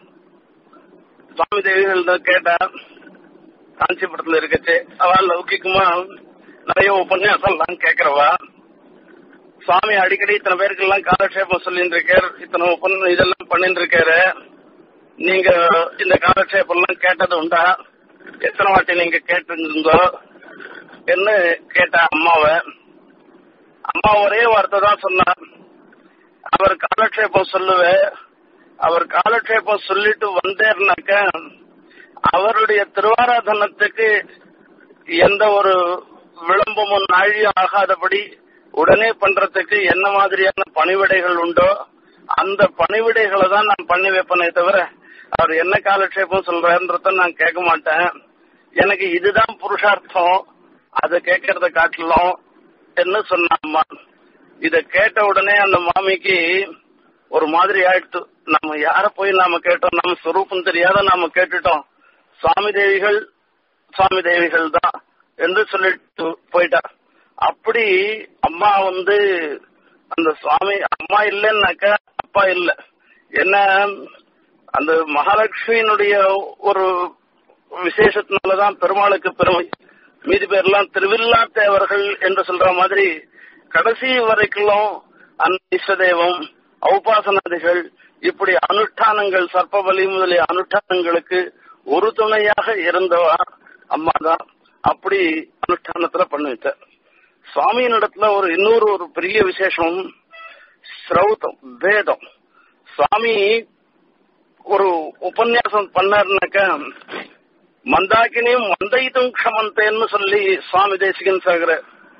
சுவாமி தேவிகள் கேட்டா காஞ்சிபுரத்துல இருக்கச்சு அவ லௌகிக்கமா நிறைய உபன்யாசம் எல்லாம் கேக்குறவா சுவாமி அடிக்கடி இத்தனை பேருக்கு எல்லாம் காலக்ஷேபம் சொல்லிட்டு இருக்கார் இத்தனை உபன் இதெல்லாம் பண்ணிட்டு இருக்காரு நீங்க இந்த காலக்ஷேபம் எல்லாம் கேட்டது உண்டா எத்தனை வாட்டி நீங்க கேட்டிருந்தோ என்ன கேட்டா அம்மாவை அம்மா ஒரே வார்த்தை தான் சொன்னார் அவர் காலக்ஷேபம் சொல்லுவே அவர் காலக்ஷேபம் சொல்லிட்டு வந்தேர்னாக்க அவருடைய திருவாராதனத்துக்கு எந்த ஒரு விளம்பமும் நாழியும் ஆகாதபடி உடனே பண்றதுக்கு என்ன மாதிரியான பணிவிடைகள் உண்டோ அந்த பணிவிடைகளை தான் நான் பண்ணி வைப்பனே தவிர அவர் என்ன காலக்ஷேபம் சொல்றாருன்றத நான் கேட்க மாட்டேன் எனக்கு இதுதான் புருஷார்த்தம் அதை கேட்கறத காட்டிலும் என்ன சொன்னாம்மா இத கேட்ட உடனே அந்த மாமிக்கு ஒரு மாதிரி ஆயிடுத்து நம்ம யார போய் நாம கேட்டோம் நம்ம சொரூபம் தெரியாத நாம கேட்டுட்டோம் சுவாமி தேவிகள் சுவாமி தேவிகள் தான் என்று சொல்லிட்டு போயிட்டா அப்படி அம்மா வந்து அந்த சுவாமி அம்மா இல்லைன்னாக்கா அப்பா இல்ல என்ன அந்த மகாலட்சுமியினுடைய ஒரு விசேஷத்தினாலதான் பெருமாளுக்கு பெருமை மீதி பேர்லாம் திருவில்லா தேவர்கள் என்று சொல்ற மாதிரி கடைசி வரைக்கும் அந்த இஷ்டதெய்வம் ஔபாசனதிகள் இப்படி அனுஷ்டானங்கள் சர்ப்பபலி முதலிய அனுஷ்டானங்களுக்கு ஒரு துணையாக இருந்தவா அம்மா தான் அப்படி அனுஷ்டானத்துல பண்ணி வச்சார் சுவாமியின் இடத்துல ஒரு இன்னொரு ஒரு பெரிய விசேஷம் ஸ்ரௌதம் வேதம் சுவாமி ஒரு உபன்யாசம் பண்ணாருனாக்க மந்தாக்கினியும் மந்தைதும் க்ஷமந்தேன்னு சொல்லி சுவாமி தேசிகன் சாகர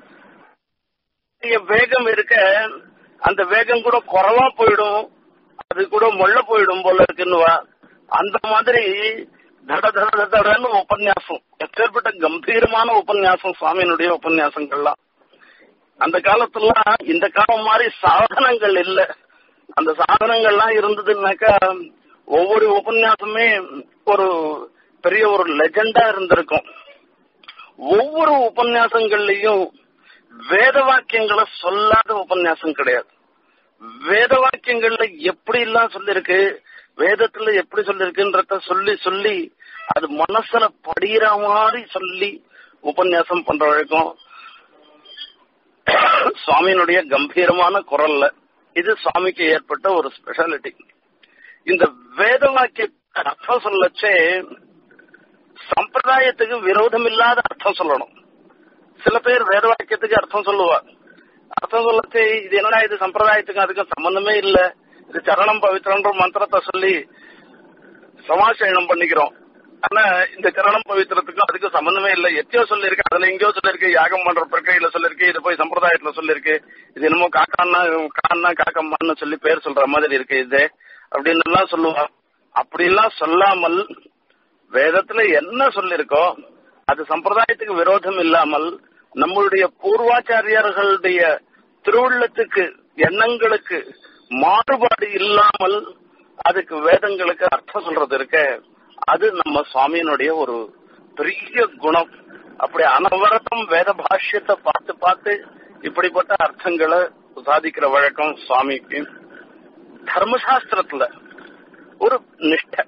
வேகம் இருக்க அந்த வேகம் கூட குறவா போயிடும் அது கூட மொள்ள போயிடும் போல இருக்குன்னுவா அந்த மாதிரி தட தட தடன்னு உபன்யாசம் எப்பேற்பட்ட கம்பீரமான உபன்யாசம் சுவாமியினுடைய உபன்யாசங்கள்லாம் அந்த காலத்துல இந்த காலம் மாதிரி சாதனங்கள் இல்ல அந்த சாதனங்கள்லாம் இருந்ததுன்னாக்கா ஒவ்வொரு உபன்யாசமே ஒரு பெரிய ஒரு லெஜெண்டா இருந்திருக்கும் ஒவ்வொரு உபன்யாசங்கள்லயும் வேத வாக்கியங்களை சொல்லாத உபன்யாசம் கிடையாது வேத வாக்கியங்கள்ல எப்படி எல்லாம் சொல்லிருக்கு வேதத்துல எப்படி சொல்லிருக்குன்றத சொல்லி சொல்லி அது மனசுல படிகிற மாதிரி சொல்லி உபன்யாசம் பண்ற வழக்கம் சுவாமியினுடைய கம்பீரமான குரல்ல இது சுவாமிக்கு ஏற்பட்ட ஒரு ஸ்பெஷாலிட்டி இந்த வேத வாக்கிய அர்த்தம் சொல்லச்சே சம்பிரதாயத்துக்கு விரோதம் இல்லாத அர்த்தம் சொல்லணும் சில பேர் வேத வாக்கியத்துக்கு அர்த்தம் சொல்லுவா அர்த்தம் சொல்லச்சே இது என்னடா இது சம்பிரதாயத்துக்கு அதுக்கும் சம்பந்தமே இல்ல இது சரணம் பவித்திரன்ற மந்திரத்தை சொல்லி சமாசயனம் பண்ணிக்கிறோம் ஆனா இந்த கரணம் பவித்திரத்துக்கும் அதுக்கும் சம்பந்தமே இல்ல எத்தையோ சொல்லிருக்கு அதுல எங்கேயோ சொல்லிருக்கு யாகம் பண்ற பிரக்கையில சொல்லிருக்கு இது போய் சம்பிரதாயத்துல சொல்லிருக்கு இது என்னமோ காக்கான்னா கான்னா காக்கம்மான்னு சொல்லி பேர் சொல்ற மாதிரி இருக்கு இது அப்படின்னு எல்லாம் சொல்லுவா அப்படி எல்லாம் சொல்லாமல் வேதத்துல என்ன சொல்லிருக்கோ அது சம்பிரதாயத்துக்கு விரோதம் இல்லாமல் நம்மளுடைய பூர்வாச்சாரியர்களுடைய திருவுள்ளத்துக்கு எண்ணங்களுக்கு மாறுபாடு இல்லாமல் அதுக்கு வேதங்களுக்கு அர்த்தம் சொல்றது இருக்க அது நம்ம சுவாமியினுடைய ஒரு பெரிய குணம் அப்படி அனவரதம் வேத பாஷ்யத்தை பார்த்து பார்த்து இப்படிப்பட்ட அர்த்தங்களை சாதிக்கிற வழக்கம் சுவாமிக்கு தர்மசாஸ்திரத்துல ஒரு நிஷ்ட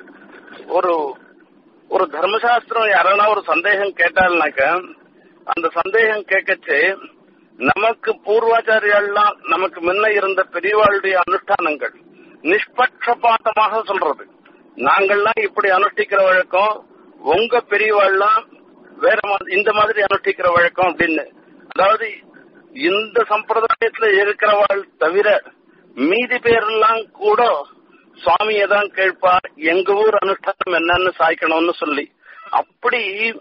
ஒரு ஒரு தர்மசாஸ்திரம் யாரானா ஒரு சந்தேகம் கேட்டால்னாக்க அந்த சந்தேகம் கேட்கச்சு நமக்கு பூர்வாச்சாரியெல்லாம் நமக்கு முன்ன இருந்த பெரியவாளுடைய அனுஷ்டானங்கள் நிஷ்பட்சபாதமாக சொல்றது நாங்கள்லாம் இப்படி அனுஷ்டிக்கிற வழக்கம் உங்க பெரியவாள்லாம் வேற மாதிரி இந்த மாதிரி அனுஷ்டிக்கிற வழக்கம் அப்படின்னு அதாவது இந்த சம்பிரதாயத்துல இருக்கிறவாள் தவிர மீதி பேரெல்லாம் கூட சுவாமியை தான் கேட்பார் எங்க ஊர் அனுஷ்டானம் என்னன்னு சாய்க்கணும்னு சொல்லி அப்படி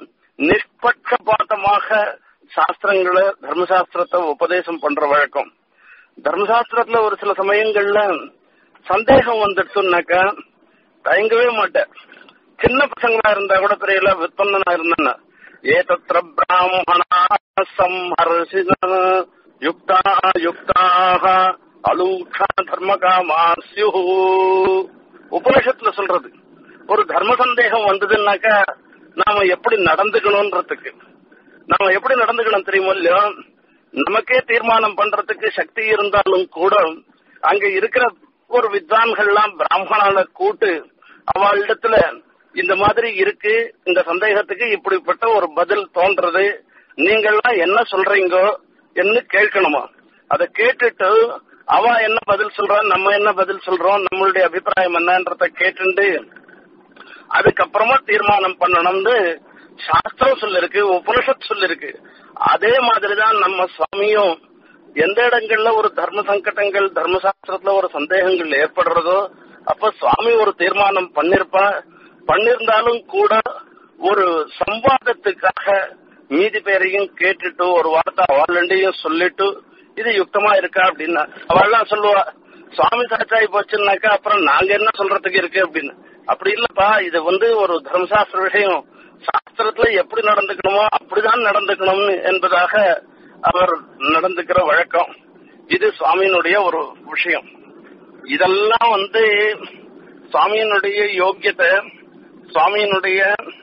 நிஷ்பட்சபாதமாக சாஸ்திரங்களை தர்மசாஸ்திரத்தை உபதேசம் பண்ற வழக்கம் தர்மசாஸ்திரத்துல ஒரு சில சமயங்கள்ல சந்தேகம் வந்துடுச்சுன்னாக்கா தயங்கவே மாட்டேன் சின்ன பசங்களா இருந்தா கூட தெரியல விற்பனா இருந்தா ஏ தத்திர பிராமணா சம்ஹர்ஷின யுக்தா யுக்தாக அலூக்ஷா தர்ம காமாஸ்யு உபனிஷத்துல சொல்றது ஒரு தர்ம சந்தேகம் வந்ததுன்னாக்கா நாம எப்படி நடந்துக்கணும்ன்றதுக்கு நாம எப்படி நடந்துக்கணும் தெரியுமோ இல்லையோ நமக்கே தீர்மானம் பண்றதுக்கு சக்தி இருந்தாலும் கூட அங்க இருக்கிற ஒரு வித்வான்கள்லாம் பிராமணால கூட்டு அவளிடத்துல இந்த மாதிரி இருக்கு இந்த சந்தேகத்துக்கு இப்படிப்பட்ட ஒரு பதில் தோன்றது நீங்கள்லாம் என்ன சொல்றீங்கோ என்று கேட்கணுமா அதை கேட்டுட்டு அவ என்ன பதில் சொல்றா நம்ம என்ன பதில் சொல்றோம் நம்மளுடைய அபிப்பிராயம் என்னன்றத கேட்டுண்டு அதுக்கப்புறமா தீர்மானம் பண்ணணும்னு சாஸ்திரம் சொல்லிருக்கு உபனிஷத் சொல்லிருக்கு அதே மாதிரிதான் நம்ம சுவாமியும் எந்த இடங்கள்ல ஒரு தர்ம சங்கடங்கள் தர்மசாஸ்திரத்துல ஒரு சந்தேகங்கள் ஏற்படுறதோ அப்ப சுவாமி ஒரு தீர்மானம் பண்ணிருப்பா பண்ணிருந்தாலும் கூட ஒரு சம்வாதத்துக்காக மீதி பேரையும் கேட்டுட்டு ஒரு வார்த்தை அவள்டையும் சொல்லிட்டு இது யுக்தமா இருக்கா அப்படின்னா அவள்லாம் சொல்லுவா சுவாமி சாச்சாய் போச்சுன்னாக்கா அப்புறம் நாங்க என்ன சொல்றதுக்கு இருக்கு அப்படின்னு அப்படி இல்லப்பா இது வந்து ஒரு தர்மசாஸ்திர விஷயம் சாஸ்திரத்துல எப்படி நடந்துக்கணுமோ அப்படிதான் நடந்துக்கணும் என்பதாக அவர் நடந்துக்கிற வழக்கம் இது சுவாமியினுடைய ஒரு விஷயம் இதெல்லாம் வந்து சுவாமியினுடைய யோக்கியத்தை சுவாமியினுடைய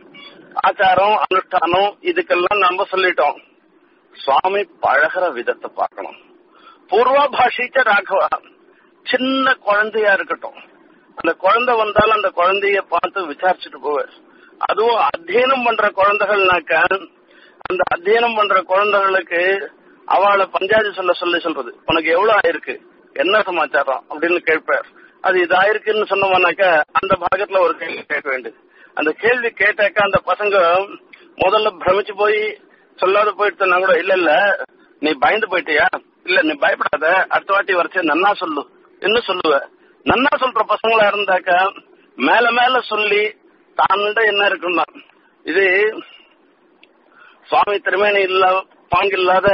ஆச்சாரம் அனுஷ்டானம் இதுக்கெல்லாம் நம்ம சொல்லிட்டோம் சுவாமி பழகிற விதத்தை பார்க்கணும் பூர்வா பாஷிச்ச ராகவா சின்ன குழந்தையா இருக்கட்டும் அந்த குழந்தை வந்தாலும் அந்த குழந்தைய பார்த்து விசாரிச்சுட்டு போவார் அதுவும் அத்தியனம் பண்ற குழந்தைகள்னாக்க அந்த அத்தியனம் பண்ற குழந்தைகளுக்கு அவளை பஞ்சாயத்து சொல்ல சொல்லி சொல்றது உனக்கு எவ்வளவு ஆயிருக்கு என்ன சமாச்சாரம் அப்படின்னு கேட்பார் அது இது ஆயிருக்குன்னு சொன்னோம்னாக்க அந்த பாகத்துல ஒரு கேள்வி கேட்க வேண்டியது அந்த கேள்வி கேட்டாக்க அந்த பசங்க முதல்ல பிரமிச்சு போய் சொல்லாத போயிட்டு கூட இல்ல இல்ல நீ பயந்து போயிட்டியா இல்ல நீ பயப்படாத அடுத்த வாட்டி வரைச்சு நன்னா சொல்லு என்ன சொல்லுவ நன்னா சொல்ற பசங்களா இருந்தாக்க மேல மேல சொல்லி தான்ட என்ன இருக்குன்னா இது சுவாமி திருமேனி இல்ல பாங்கில்லாத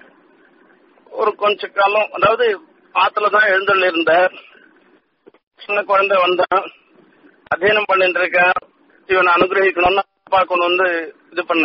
ஒரு கொஞ்ச காலம் அதாவது ஆத்துல தான் எழுந்தள்ள இருந்தார் சின்ன குழந்தை வந்தான் அத்தியனம் பண்ணிட்டு இருக்கான் இவனை அனுகிரகிக்கணும்னு பார்க்கணும் வந்து இது பண்ண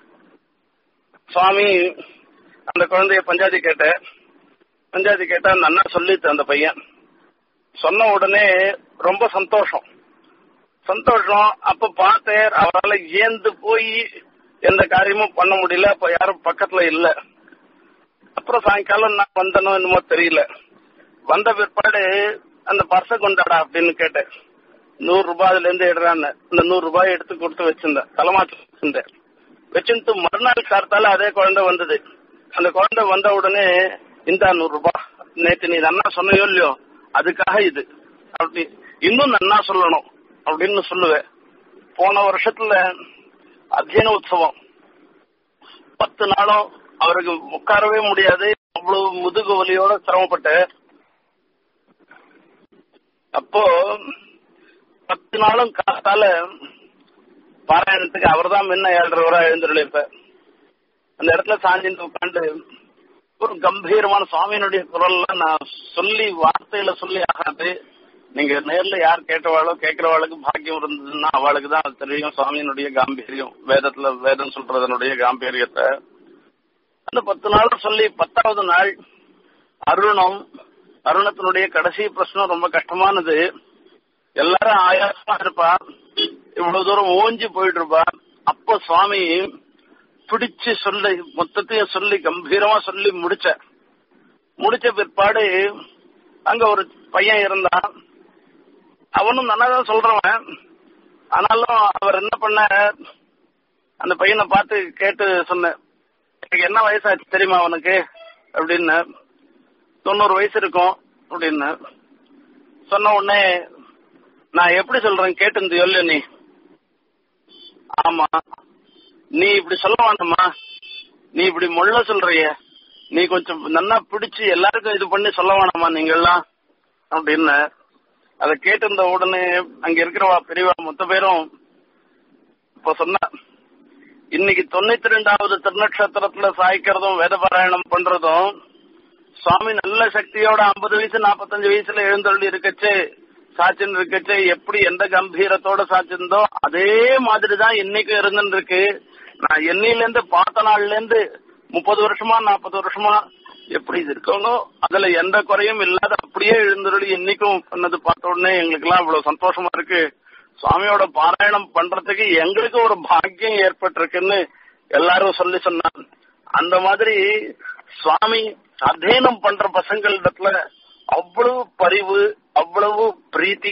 சுவாமி அந்த குழந்தைய பஞ்சாயத்து கேட்ட பஞ்சாயத்து கேட்டா அந்த அண்ணா சொல்லித்து அந்த பையன் சொன்ன உடனே ரொம்ப சந்தோஷம் சந்தோஷம் அப்ப பார்த்தேன் அவரால் ஏந்து போய் எந்த காரியமும் பண்ண முடியல அப்ப யாரும் பக்கத்துல இல்ல அப்புறம் சாயங்காலம் நான் வந்தனோ என்னமோ தெரியல வந்த பிற்பாடு அந்த பர்ச கொண்டாடா அப்படின்னு கேட்டேன் நூறு ரூபாய் அதுல இருந்து எடுறான்னு இந்த நூறு ரூபாய் எடுத்து கொடுத்து வச்சிருந்தேன் தலைமாச்சு வச்சிருந்தேன் வச்சுட்டு மறுநாள் கார்த்தால அதே குழந்தை வந்தது அந்த குழந்தை வந்த உடனே இந்த நூறு ரூபாய் நேற்று நீ நன்னா சொன்னையோ இல்லையோ அதுக்காக இது அப்படி இன்னும் நன்னா சொல்லணும் அப்படின்னு சொல்லுவேன் போன வருஷத்துல அத்தியன உற்சவம் பத்து நாளும் அவருக்கு உட்காரவே முடியாது அவ்வளவு முதுகு வலியோட சிரமப்பட்டு அப்போ பத்து நாளும் காத்தால பாராயணத்துக்கு அவர் தான் முன்ன ஏழரை எழுந்துருளிப்ப அந்த இடத்துல சாஞ்சின்னு உட்காந்து ஒரு கம்பீரமான சுவாமியினுடைய குரல்லாம் நான் சொல்லி வார்த்தையில சொல்லி ஆகாது நீங்க நேர்ல யார் கேட்டவாளோ கேட்கிறவாளுக்கு பாக்கியம் இருந்ததுன்னா அவளுக்கு தான் அது தெரியும் சுவாமியினுடைய காம்பீரியம் வேதத்துல வேதம் சொல்றதனுடைய காம்பீரியத்தை அந்த பத்து நாள் சொல்லி பத்தாவது நாள் அருணம் அருணத்தினுடைய கடைசி பிரச்சனை ரொம்ப கஷ்டமானது எல்லாரும் ஆயாசமா இருப்பா இவ்வளவு தூரம் ஓஞ்சி போயிட்டு இருப்பா அப்ப சுவாமி பிடிச்சு சொல்லி மொத்தத்தையும் சொல்லி கம்பீரமா சொல்லி முடிச்ச முடிச்ச பிற்பாடு அங்க ஒரு பையன் இருந்தான் அவனும் நல்லாதான் சொல்றவன் ஆனாலும் அவர் என்ன பண்ண அந்த பையனை பார்த்து கேட்டு சொன்னேன் எனக்கு என்ன வயசாச்சு தெரியுமா அவனுக்கு அப்படின்னு தொண்ணூறு வயசு இருக்கும் அப்படின்னு சொன்ன உடனே நான் எப்படி சொல்றேன் கேட்டு இல்ல நீ ஆமா நீ இப்படி சொல்ல வேண்டாமா நீ இப்படி முள்ள சொல்றிய நீ கொஞ்சம் நல்லா பிடிச்சு எல்லாருக்கும் இது பண்ணி சொல்ல வேணாமா நீங்க எல்லாம் அப்படின்னு அதை கேட்டிருந்த உடனே அங்க இருக்கிறவா பெரியவா மொத்த பேரும் இப்ப சொன்ன இன்னைக்கு தொண்ணூத்தி ரெண்டாவது திருநட்சத்திரத்துல சாய்க்கிறதும் வேத பாராயணம் பண்றதும் சுவாமி நல்ல சக்தியோட ஐம்பது வயசு நாற்பத்தஞ்சு வயசுல எழுந்தருளி இருக்கச்சு சாட்சின்னு இருக்கச்சு எப்படி எந்த கம்பீரத்தோட சாட்சிருந்தோ அதே மாதிரிதான் இன்னைக்கு இருந்துட்டு இருக்கு நான் என்னையில இருந்து பார்த்த நாள்ல இருந்து முப்பது வருஷமா நாற்பது வருஷமா எப்படி இது இருக்கணும் அதுல எந்த குறையும் இல்லாத அப்படியே எழுந்தருளி இன்னைக்கும் பண்ணது பார்த்த உடனே எங்களுக்கு எல்லாம் இவ்வளவு சந்தோஷமா இருக்கு சுவாமியோட பாராயணம் பண்றதுக்கு எங்களுக்கு ஒரு பாக்கியம் ஏற்பட்டிருக்குன்னு எல்லாரும் சொல்லி சொன்னாங்க அந்த மாதிரி சுவாமி அத்தியனம் பண்ற பசங்களிடத்துல அவ்வளவு பரிவு அவ்வளவு பிரீத்தி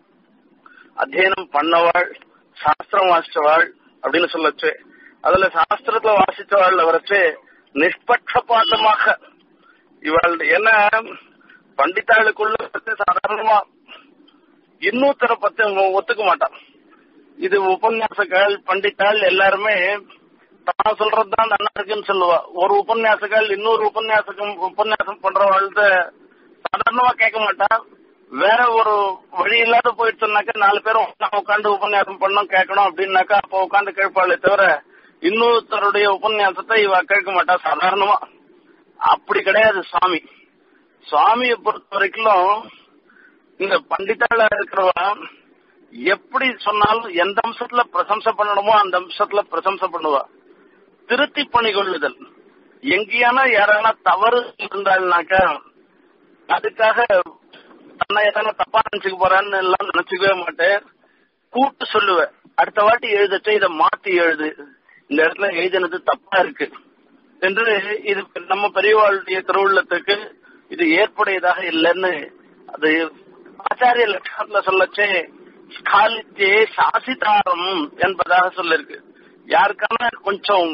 அத்தியனம் பண்ணவாள் சாஸ்திரம் வாசிச்சவாள் அப்படின்னு சொல்லச்சு அதுல சாஸ்திரத்துல வாசிச்சவாள் வரைச்சு நிஷ்பட்சபாதமாக இவள் என்ன பண்டித்தாளுக்குள்ள சாதாரணமா இன்னொருத்தரை பத்தி ஒத்துக்க மாட்டான் இது உபன்யாசங்கள் பண்டித்தாள் எல்லாருமே தான் சொல்றதுதான் நல்லா இருக்குன்னு சொல்லுவா ஒரு உபன்யாசங்கள் இன்னொரு உபன்யாசகம் உபன்யாசம் பண்றவாழ்த்த சாதாரணமா கேட்க மாட்டான் வேற ஒரு வழி இல்லாத போயிடுச்சுனாக்கா நாலு பேரும் உட்காந்து உபன்யாசம் பண்ணணும் கேட்கணும் அப்படின்னாக்கா அப்ப உட்காந்து கேட்பாளே தவிர இன்னொருத்தருடைய உபன்யாசத்தை இவ கேட்க மாட்டா சாதாரணமா அப்படி கிடையாது சுவாமி சுவாமியை பொறுத்த வரைக்கும் இந்த பண்டிதாளா இருக்கிறவா எப்படி சொன்னாலும் எந்த அம்சத்துல பிரசம்சை பண்ணணுமோ அந்த அம்சத்துல பிரசம்சை பண்ணுவா திருத்தி பணிகொள்ளுதல் எங்கேயானா யாரானா தவறு இருந்தாள்னாக்கா அதுக்காக தன்னை எதனா தப்பா நினைச்சுக்க போறான்னு எல்லாம் நினைச்சுக்கவே மாட்டேன் கூட்டு சொல்லுவேன் அடுத்த வாட்டி எழுதச்ச இதை மாத்தி எழுது இந்த இடத்துல எழுதினது தப்பா இருக்கு என்று இது நம்ம பெரியவாளுடைய திருவுள்ளத்துக்கு இது ஏற்புடையதாக இல்லைன்னு அது ஆச்சாரிய லட்சணத்துல சொல்லச்சே ஸ்காலித்தே சாசிதாரம் என்பதாக சொல்லிருக்கு யாருக்கான கொஞ்சம்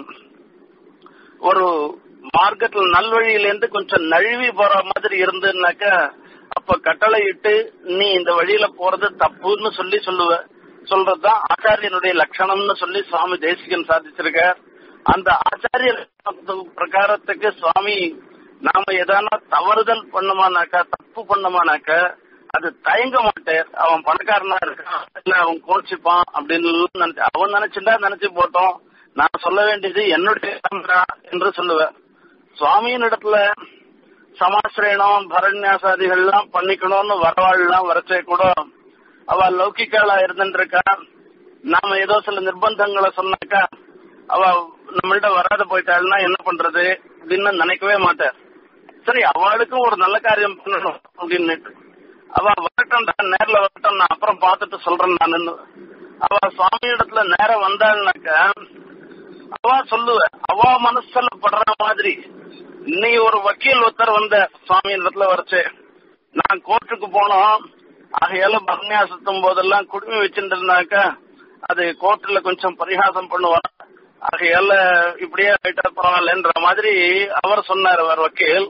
ஒரு மார்க்கத்துல நல்வழியிலேருந்து கொஞ்சம் நழுவி போற மாதிரி இருந்துன்னாக்கா அப்ப கட்டளை இட்டு நீ இந்த வழியில போறது தப்புன்னு சொல்லி சொல்லுவ சொல்றதுதான் ஆச்சாரியனுடைய லட்சணம்னு சொல்லி சுவாமி தேசிகன் சாதிச்சிருக்கார் அந்த ஆச்சாரிய பிரகாரத்துக்கு சுவாமி நாம எதானா தவறுதல் பண்ணமானாக்கா தப்பு பண்ணமானாக்கா அது தயங்க மாட்டேன் அவன் பணக்காரனா இருக்கான் இல்ல அவன் கோச்சிப்பான் அப்படின்னு நினைச்சு அவன் நினைச்சுட்டா நினைச்சு போட்டோம் நான் சொல்ல வேண்டியது என்னுடைய என்று சொல்லுவேன் சுவாமியின் இடத்துல சமாசிரயணம் பரண்யாசாதிகள்லாம் பண்ணிக்கணும்னு வரவாள்லாம் வரச்சே கூட அவ லௌகிக்காளா இருந்துருக்கா நாம ஏதோ சில நிர்பந்தங்களை சொன்னாக்கா அவ நம்மள்ட்ட வராத போயிட்டாள்னா என்ன பண்றது அப்படின்னு நினைக்கவே மாட்டார் சரி அவளுக்கும் ஒரு நல்ல காரியம் பண்ணணும் அப்படின்னு அவ வரட்டும் நேர்ல வரட்டும் நான் அப்புறம் பார்த்துட்டு சொல்றேன் நான் அவ சுவாமி இடத்துல நேரம் வந்தாள்னாக்க அவ சொல்லுவ அவ மனசுல படுற மாதிரி இன்னைக்கு ஒரு வக்கீல் ஒருத்தர் வந்த சுவாமி இடத்துல வரைச்சு நான் கோர்ட்டுக்கு போனோம் ஆகையால பரநியாசத்தும் போதெல்லாம் குடுமி வச்சுட்டு இருந்தாக்கா அது கோர்ட்டுல கொஞ்சம் பரிகாசம் பண்ணுவா ஆகையால இப்படியே ஆயிட்டா பரவாயில்லன்ற மாதிரி அவர் சொன்னார் அவர் வக்கீல்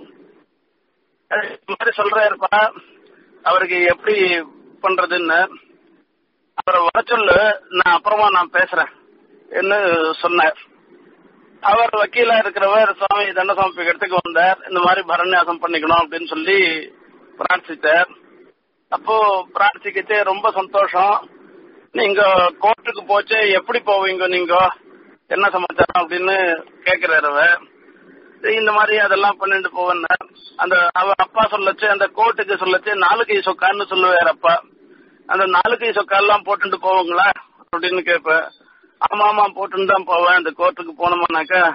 இந்த மாதிரி சொல்றாருப்பா அவருக்கு எப்படி பண்றதுன்னு அவரை வர சொல்லு நான் அப்புறமா நான் பேசுறேன் என்று சொன்னார் அவர் வக்கீலா இருக்கிறவர் சுவாமி தண்டசாமி இடத்துக்கு வந்தார் இந்த மாதிரி பரநியாசம் பண்ணிக்கணும் அப்படின்னு சொல்லி பிரார்த்தித்தார் அப்போ பிரார்த்திக்கிட்டு ரொம்ப சந்தோஷம் நீங்க கோர்ட்டுக்கு போச்சு எப்படி போவீங்க நீங்க என்ன சமாச்சாரம் அப்படின்னு கேக்குறாரு அவர் இந்த மாதிரி அதெல்லாம் பண்ணிட்டு போவேன் அந்த அவர் அப்பா சொல்லச்சு அந்த கோர்ட்டுக்கு சொல்லச்சு நாலு கை சொக்கான்னு சொல்லுவார் அப்பா அந்த நாலு கை சொக்காலாம் போட்டுட்டு போவீங்களா அப்படின்னு கேட்பேன் ஆமா ஆமா போட்டுன்னு தான் போவேன் அந்த கோர்ட்டுக்கு போனோம்னாக்கா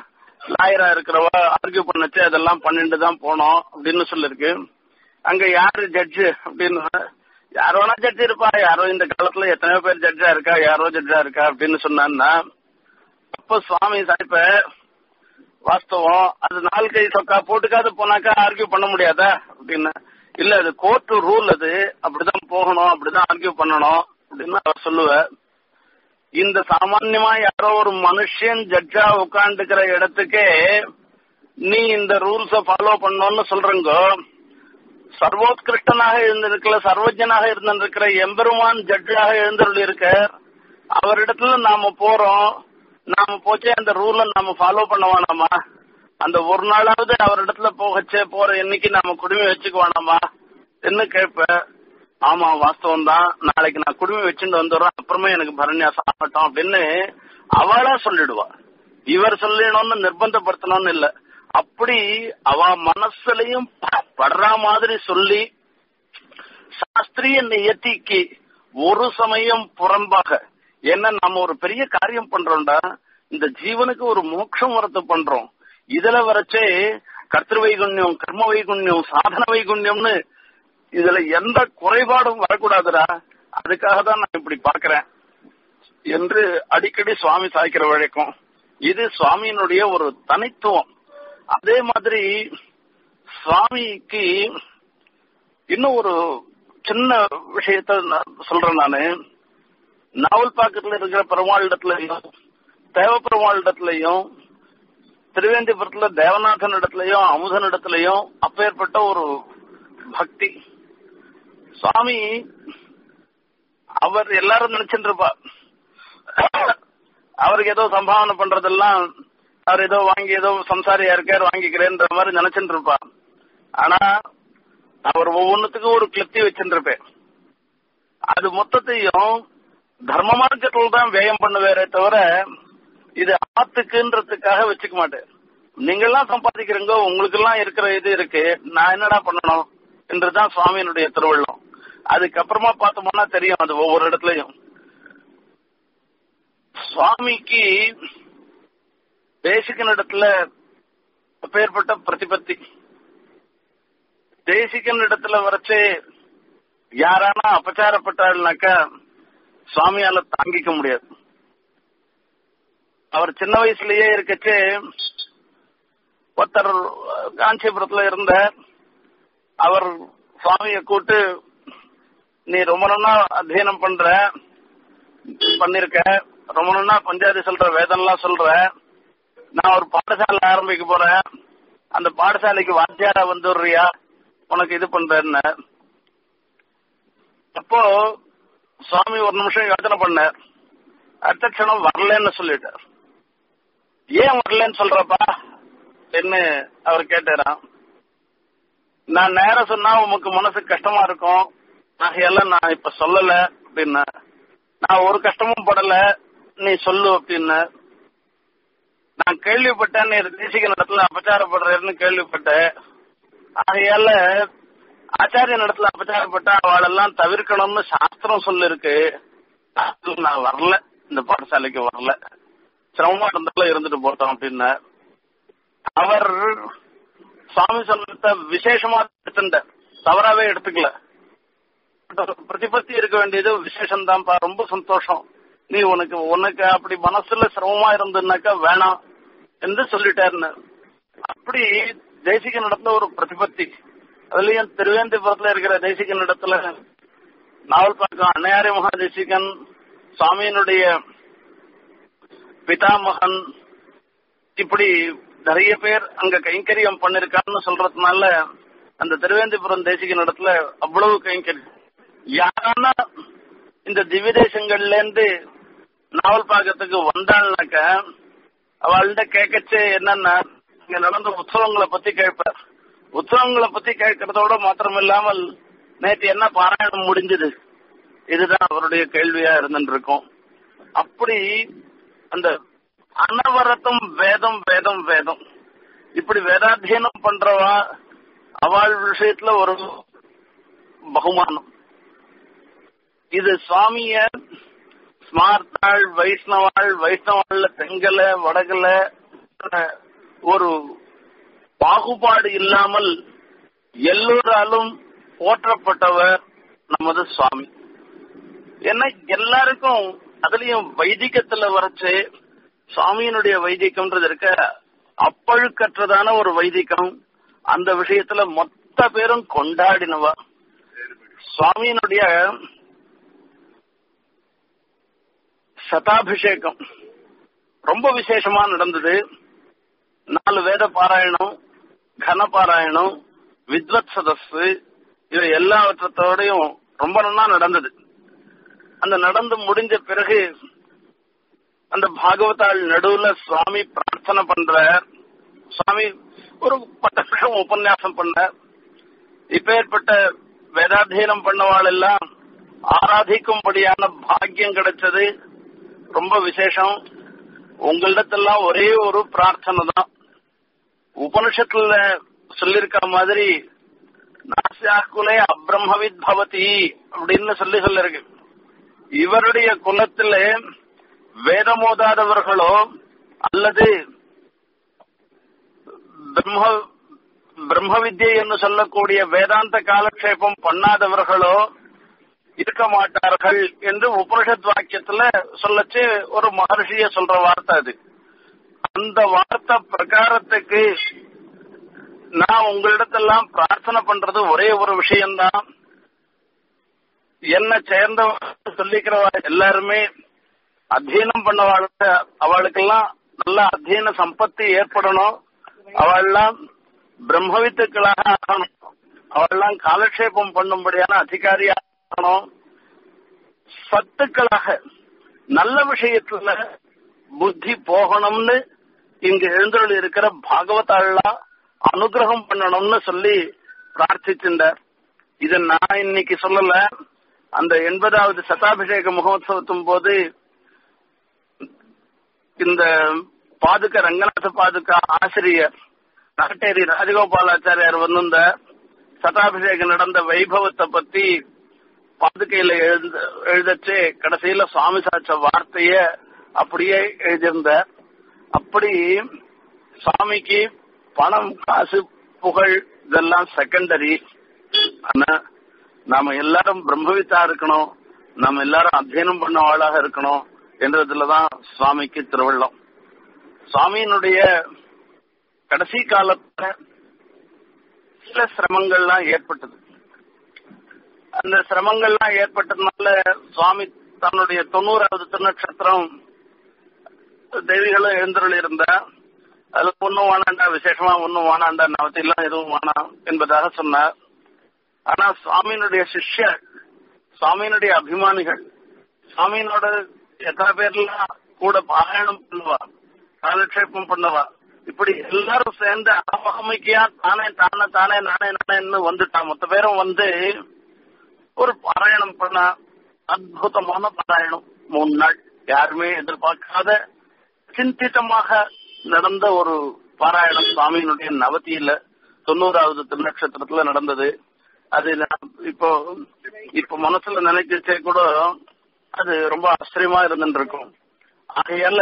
லாயரா இருக்கிறவ ஆர்கியூ பண்ணச்சு அதெல்லாம் பண்ணிட்டு தான் போனோம் அப்படின்னு சொல்லிருக்கு அங்க யாரு ஜட்ஜு அப்படின்னு யாரோ ஜட்ஜ் இருப்பா யாரோ இந்த காலத்துல எத்தனையோ பேர் ஜட்ஜா இருக்கா யாரோ ஜட்ஜா இருக்கா அப்படின்னு சொன்னான்னா அப்ப சுவாமி சாய்ப்ப வாஸ்தவம் அது நாலு கை சொக்கா போட்டுக்காது போனாக்கா ஆர்கியூ பண்ண முடியாதா அப்படின்னு இல்ல அது கோர்ட் ரூல் அது அப்படிதான் போகணும் அப்படிதான் ஆர்கியூ பண்ணணும் அப்படின்னு அவர் சொல்லுவார் இந்த சாமான்யமா யாரோ ஒரு மனுஷன் ஜட்ஜா உட்காந்துக்கிற இடத்துக்கே நீ இந்த ரூல்ஸ ஃபாலோ பண்ணணும்னு சொல்றங்கோ சர்வோத்கிருஷ்டனாக இருந்திருக்கல சர்வஜனாக இருந்திருக்கிற எம்பெருமான் ஜட்ஜாக எழுந்தருள் இருக்க அவரிடத்துல நாம போறோம் நாம போச்சே அந்த ரூலை நாம ஃபாலோ பண்ண வேணாமா அந்த ஒரு நாளாவது அவரிடத்துல போகச்சே போற என்னைக்கு நாம குடுமி வச்சுக்க வேணாமா என்ன கேட்ப ஆமா வாஸ்தவம் தான் நாளைக்கு நான் குடுமி வச்சுட்டு வந்துடுறேன் அப்புறமே எனக்கு பரண்யாசம் ஆகட்டும் அப்படின்னு அவளா சொல்லிடுவா இவர் சொல்லணும்னு நிர்பந்தப்படுத்தணும்னு இல்ல அப்படி அவ மனசுலயும் படுற மாதிரி சொல்லி சாஸ்திரிய நியத்திக்கு ஒரு சமயம் புறம்பாக என்ன நம்ம ஒரு பெரிய காரியம் பண்றோம்டா இந்த ஜீவனுக்கு ஒரு மோட்சம் வரத்து பண்றோம் இதுல வரைச்சே கர்த்திரு வைகுண்யம் கர்ம வைகுண்யம் சாதன வைகுண்யம்னு இதுல எந்த குறைபாடும் வரக்கூடாதுடா அதுக்காக தான் நான் இப்படி பாக்குறேன் என்று அடிக்கடி சுவாமி சாய்க்கிற வழக்கம் இது சுவாமியினுடைய ஒரு தனித்துவம் அதே மாதிரி சுவாமிக்கு இன்னும் ஒரு சின்ன விஷயத்த சொல்றேன் நானு நாவல் பாக்கத்துல இருக்கிற பெருமாளிடத்துலயும் தேவ பெருமாளிடத்துலயும் திருவேந்திபுரத்துல தேவநாதன் இடத்துலயும் அமுதன் இடத்துலயும் அப்பேற்பட்ட ஒரு பக்தி சுவாமி அவர் எல்லாரும் நினைச்சுட்டு இருப்பா அவருக்கு ஏதோ சம்பாவனை பண்றதெல்லாம் அவர் ஏதோ வாங்கி ஏதோ சம்சாரியா இருக்கார் வாங்கிக்கிறேன்ற மாதிரி நினைச்சுட்டு இருப்பா ஆனா அவர் ஒவ்வொன்றுத்துக்கும் ஒரு கிளப்தி வச்சுட்டு இருப்பேன் அது மொத்தத்தையும் தர்ம மார்க்கத்துல தான் வியம் பண்ணுவேரே தவிர இது ஆத்துக்குன்றதுக்காக வச்சுக்க மாட்டேன் நீங்க எல்லாம் சம்பாதிக்கிறீங்க உங்களுக்கு எல்லாம் இருக்கிற இது இருக்கு நான் என்னடா பண்ணணும் என்றுதான் சுவாமியினுடைய திருவள்ளம் அதுக்கப்புறமா பார்த்தோம்னா தெரியும் அது ஒவ்வொரு இடத்துலயும் சுவாமிக்கு தேசிகன் இடத்துல அப்பேற்பட்ட பிரதிபத்தி தேசிகன் இடத்துல வரைச்சு யாரானா அபச்சாரப்பட்டாள்னாக்கா சுவாமியால தாங்கிக்க முடியாது அவர் சின்ன வயசுலயே இருக்கச்சு ஒருத்தர் காஞ்சிபுரத்துல இருந்த அவர் சுவாமிய கூட்டு நீ ரொம்ப நாளா அத்தியனம் பண்ற பண்ணிருக்க ரொம்ப நாளா பஞ்சாயத்து சொல்ற வேதம்லாம் சொல்ற நான் ஒரு பாடசாலை ஆரம்பிக்க போறேன் அந்த பாடசாலைக்கு வாத்தியாரா வந்துடுறியா உனக்கு இது பண்றேன்னு அப்போ சுவாமி ஒரு நிமிஷம் யோசனை பண்ணார் அடுத்த க்ஷணம் வரலன்னு சொல்லிட்டார் ஏன் வரலன்னு சொல்றப்பா என்ன அவர் கேட்டாராம் நான் நேரம் சொன்னா உமக்கு மனசு கஷ்டமா இருக்கும் ஆகையெல்லாம் நான் இப்ப சொல்லல அப்படின்னா நான் ஒரு கஷ்டமும் படல நீ சொல்லு அப்படின்னு நான் கேள்விப்பட்டேன் நீ தேசிக நடத்துல அபச்சாரப்படுறேன்னு கேள்விப்பட்டேன் ஆகையால ஆச்சாரிய நடத்துல அபச்சாரப்பட்ட அவளெல்லாம் தவிர்க்கணும்னு சாஸ்திரம் சொல்லிருக்கு நான் வரல இந்த பாடசாலைக்கு வரல சிரமமா இருந்தாலும் இருந்துட்டு போட்டோம் அப்படின்னு அவர் சுவாமி சொன்னத விசேஷமா எடுத்துட்ட தவறாவே எடுத்துக்கல பிரதிபத்தி இருக்க வேண்டியது விசேஷம் தான்ப்பா ரொம்ப சந்தோஷம் நீ உனக்கு உனக்கு அப்படி மனசுல சிரமமா இருந்துனாக்கா வேணாம் என்று சொல்லிட்டாருன்னு அப்படி தேசிக நடத்துல ஒரு பிரதிபத்தி அதுலயும் திருவேந்திபுரத்துல இருக்கிற தேசிகன் இடத்துல நாவல் பார்க்கும் அன்னையாரி மகாதேசிகன் சுவாமியினுடைய பிதாமகன் இப்படி நிறைய பேர் அங்க கைங்கரியம் பண்ணிருக்கான்னு சொல்றதுனால அந்த திருவேந்திபுரம் தேசிகன் இடத்துல அவ்வளவு கைங்கரியம் யாரானா இந்த திவ்ய தேசங்கள்ல இருந்து நாவல் பாக்கத்துக்கு வந்தாள்னாக்க அவள்கிட்ட கேட்கச்சு என்னன்னா இங்க நடந்த உற்சவங்களை பத்தி கேட்பார் உற்சவங்களை பத்தி கேட்கறதோட மாத்திரம் இல்லாமல் நேற்று என்ன பாராயணம் முடிஞ்சது இதுதான் அவருடைய கேள்வியா இருந்துட்டு இருக்கும் அப்படி அந்த அனவரத்தம் வேதம் வேதம் வேதம் இப்படி வேதாத்தியனம் பண்றவா அவள் விஷயத்துல ஒரு பகுமானம் இது சுவாமிய ஸ்மார்த்தாள் வைஷ்ணவாள் வைஷ்ணவாள்ல தெங்கல வடகல ஒரு பாகுபாடு இல்லாமல் எல்லோராலும் போற்றப்பட்டவர் நமது சுவாமி ஏன்னா எல்லாருக்கும் அதுலயும் வைதிகத்துல வரைச்சு சுவாமியினுடைய வைதிகம்ன்றது இருக்க அப்பழுக்கற்றதான ஒரு வைதிகம் அந்த விஷயத்துல மொத்த பேரும் கொண்டாடினவா சுவாமியினுடைய சதாபிஷேகம் ரொம்ப விசேஷமா நடந்தது நாலு வேத பாராயணம் கன பாராயணம் வித்வத் சதஸ் இது எல்லாவற்றத்தோடையும் ரொம்ப நல்லா நடந்தது அந்த நடந்து முடிஞ்ச பிறகு அந்த பாகவதாள் நடுவுல சுவாமி பிரார்த்தனை பண்ற சுவாமி ஒரு பத்து நிமிஷம் உபன்யாசம் பண்ண இப்பேற்பட்ட வேதாத்தியனம் பண்ணவாள் எல்லாம் ஆராதிக்கும்படியான பாக்கியம் கிடைச்சது ரொம்ப விசேஷம் உங்களிடத்தெல்லாம் ஒரே ஒரு பிரார்த்தனை தான் உபனிஷத்துல சொல்லிருக்க மாதிரி நாசியாக்குலே அப்ரம்மவித் பவதி அப்படின்னு சொல்லி சொல்லிருக்கு இவருடைய குலத்துல வேதமோதாதவர்களோ அல்லது பிரம்ம பிரம்ம வித்யை என்று சொல்லக்கூடிய வேதாந்த காலக்ஷேபம் பண்ணாதவர்களோ இருக்க மாட்டார்கள் என்று உபனிஷத் வாக்கியத்துல சொல்லச்சு ஒரு மகர்ஷிய சொல்ற வார்த்தை அது அந்த வார்த்தை பிரகாரத்துக்கு நான் உங்களிடத்தெல்லாம் பிரார்த்தனை பண்றது ஒரே ஒரு விஷயம்தான் என்ன சேர்ந்த சொல்லிக்கிறவா எல்லாருமே அத்தியனம் பண்ணவாள் அவளுக்கெல்லாம் நல்ல அத்தியன சம்பத்தி ஏற்படணும் அவள்லாம் பிரம்மவித்துக்களாக ஆகணும் அவள்லாம் காலக்ஷேபம் பண்ணும்படியான அதிகாரியா ஆகணும் சத்துக்களாக நல்ல விஷயத்துல புத்தி போகணும்னு இங்க எழுந்தருள் இருக்கிற பாகவதாள்லாம் அனுகிரகம் பண்ணணும்னு சொல்லி பிரார்த்திச்சிருந்தார் இத நான் இன்னைக்கு சொல்லல அந்த எண்பதாவது சதாபிஷேக மகோத்சவத்தின் போது இந்த பாதுக ரங்கநாத பாதுகா ஆசிரியர் நாட்டேரி ராஜகோபாலாச்சாரியார் வந்திருந்த சதாபிஷேகம் நடந்த வைபவத்தை பத்தி பாதுகையில எழுத எழுதச்சு கடைசியில சுவாமி சாச்ச வார்த்தைய அப்படியே எழுதியிருந்த அப்படி சுவாமிக்கு பணம் காசு புகழ் இதெல்லாம் செகண்டரி ஆனா நாம எல்லாரும் பிரம்மவித்தா இருக்கணும் நாம எல்லாரும் அத்தியனம் பண்ண ஆளாக இருக்கணும் என்றதுலதான் சுவாமிக்கு திருவள்ளம் சுவாமியினுடைய கடைசி காலத்துல சில சிரமங்கள்லாம் ஏற்பட்டது அந்த சிரமங்கள்லாம் ஏற்பட்டதுனால சுவாமி தன்னுடைய தொண்ணூறாவது திருநட்சத்திரம் தேவிகளும் எழுந்தருள் இருந்தா அதுல ஒன்னும் வானாண்டா விசேஷமா ஒன்னும் வானாண்டா நவத்திலாம் எதுவும் வேணாம் என்பதாக சொன்னார் ஆனா சுவாமியினுடைய சிஷ்யர் சுவாமியினுடைய அபிமானிகள் சுவாமியினோட எத்தனை பேர்லாம் கூட பாராயணம் பண்ணுவா காலக்ஷேபம் பண்ணுவா இப்படி எல்லாரும் சேர்ந்து அவகமிக்கையா தானே தானே தானே நானே நானேன்னு வந்துட்டான் மொத்த பேரும் வந்து ஒரு பாராயணம் பண்ண அற்புதமான பாராயணம் மூணு நாள் யாருமே எதிர்பார்க்காத சிந்தித்தமாக நடந்த ஒரு பாராயணம் சுவாமியினுடைய நவதியில தொண்ணூறாவது திருநட்சத்திரத்துல நடந்தது அது நான் இப்போ இப்ப மனசுல நினைச்சே கூட அது ரொம்ப ஆச்சரியமா இருந்துட்டு இருக்கும் ஆகையால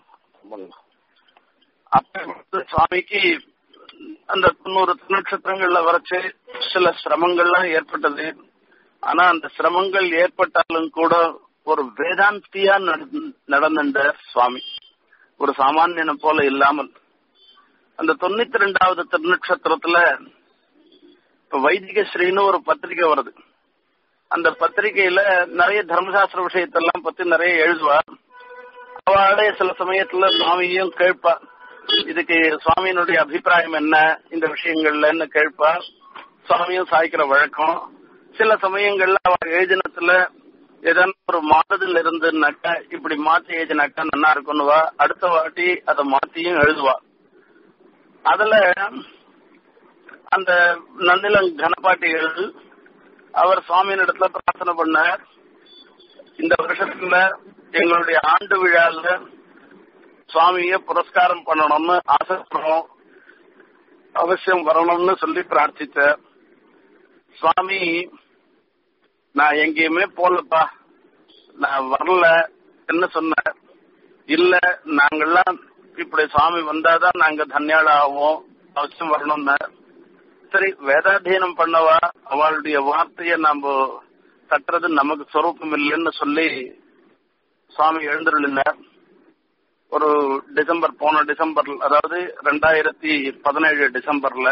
அப்ப சுவாமிக்கு அந்த தொண்ணூறு திருநட்சத்திரங்கள்ல வரைச்சு சில சிரமங்கள்லாம் ஏற்பட்டது ஆனா அந்த சிரமங்கள் ஏற்பட்டாலும் கூட ஒரு வேதாந்தியா நடந்த சுவாமி ஒரு சாமானியனை போல இல்லாமல் அந்த தொண்ணூத்தி ரெண்டாவது திருநட்சத்திரத்துல இப்ப வைதிக ஸ்ரீன்னு ஒரு பத்திரிகை வருது அந்த பத்திரிகையில நிறைய தர்மசாஸ்திர விஷயத்தெல்லாம் பத்தி நிறைய எழுதுவா அவளே சில சமயத்துல சுவாமியும் கேட்பா இதுக்கு சுவாமியினுடைய அபிப்பிராயம் என்ன இந்த விஷயங்கள்லன்னு கேட்பா சுவாமியும் சாய்க்கிற வழக்கம் சில சமயங்கள்ல அவ எழுதினத்துல ஏதாவது ஒரு மாறுதல் இருந்துனாக்கா இப்படி மாத்தி எழுதினாக்கா நல்லா இருக்கும்னுவா அடுத்த வாட்டி அதை மாத்தியும் எழுதுவா அதுல அந்த நன்னிலம் கனபாட்டிகள் அவர் சுவாமியின் இடத்துல பிரார்த்தனை பண்ணார் இந்த வருஷத்துல எங்களுடைய ஆண்டு விழால சுவாமிய புரஸ்காரம் பண்ணணும்னு ஆசைப்படுறோம் அவசியம் வரணும்னு சொல்லி பிரார்த்தித்தார் சுவாமி நான் எங்கேயுமே போலப்பா நான் வரல என்ன சொன்ன இல்ல நாங்கெல்லாம் இப்படி சுவாமி வந்தாதான் நாங்க தன்யாள ஆவோம் அவசியம் வரணும்னா சரி வேதாத்தியனம் பண்ணவா அவளுடைய வார்த்தையை நாம தட்டுறது நமக்கு சொரூபம் இல்லைன்னு சொல்லி சுவாமி எழுந்துருளினார் ஒரு டிசம்பர் போன டிசம்பர் அதாவது ரெண்டாயிரத்தி பதினேழு டிசம்பர்ல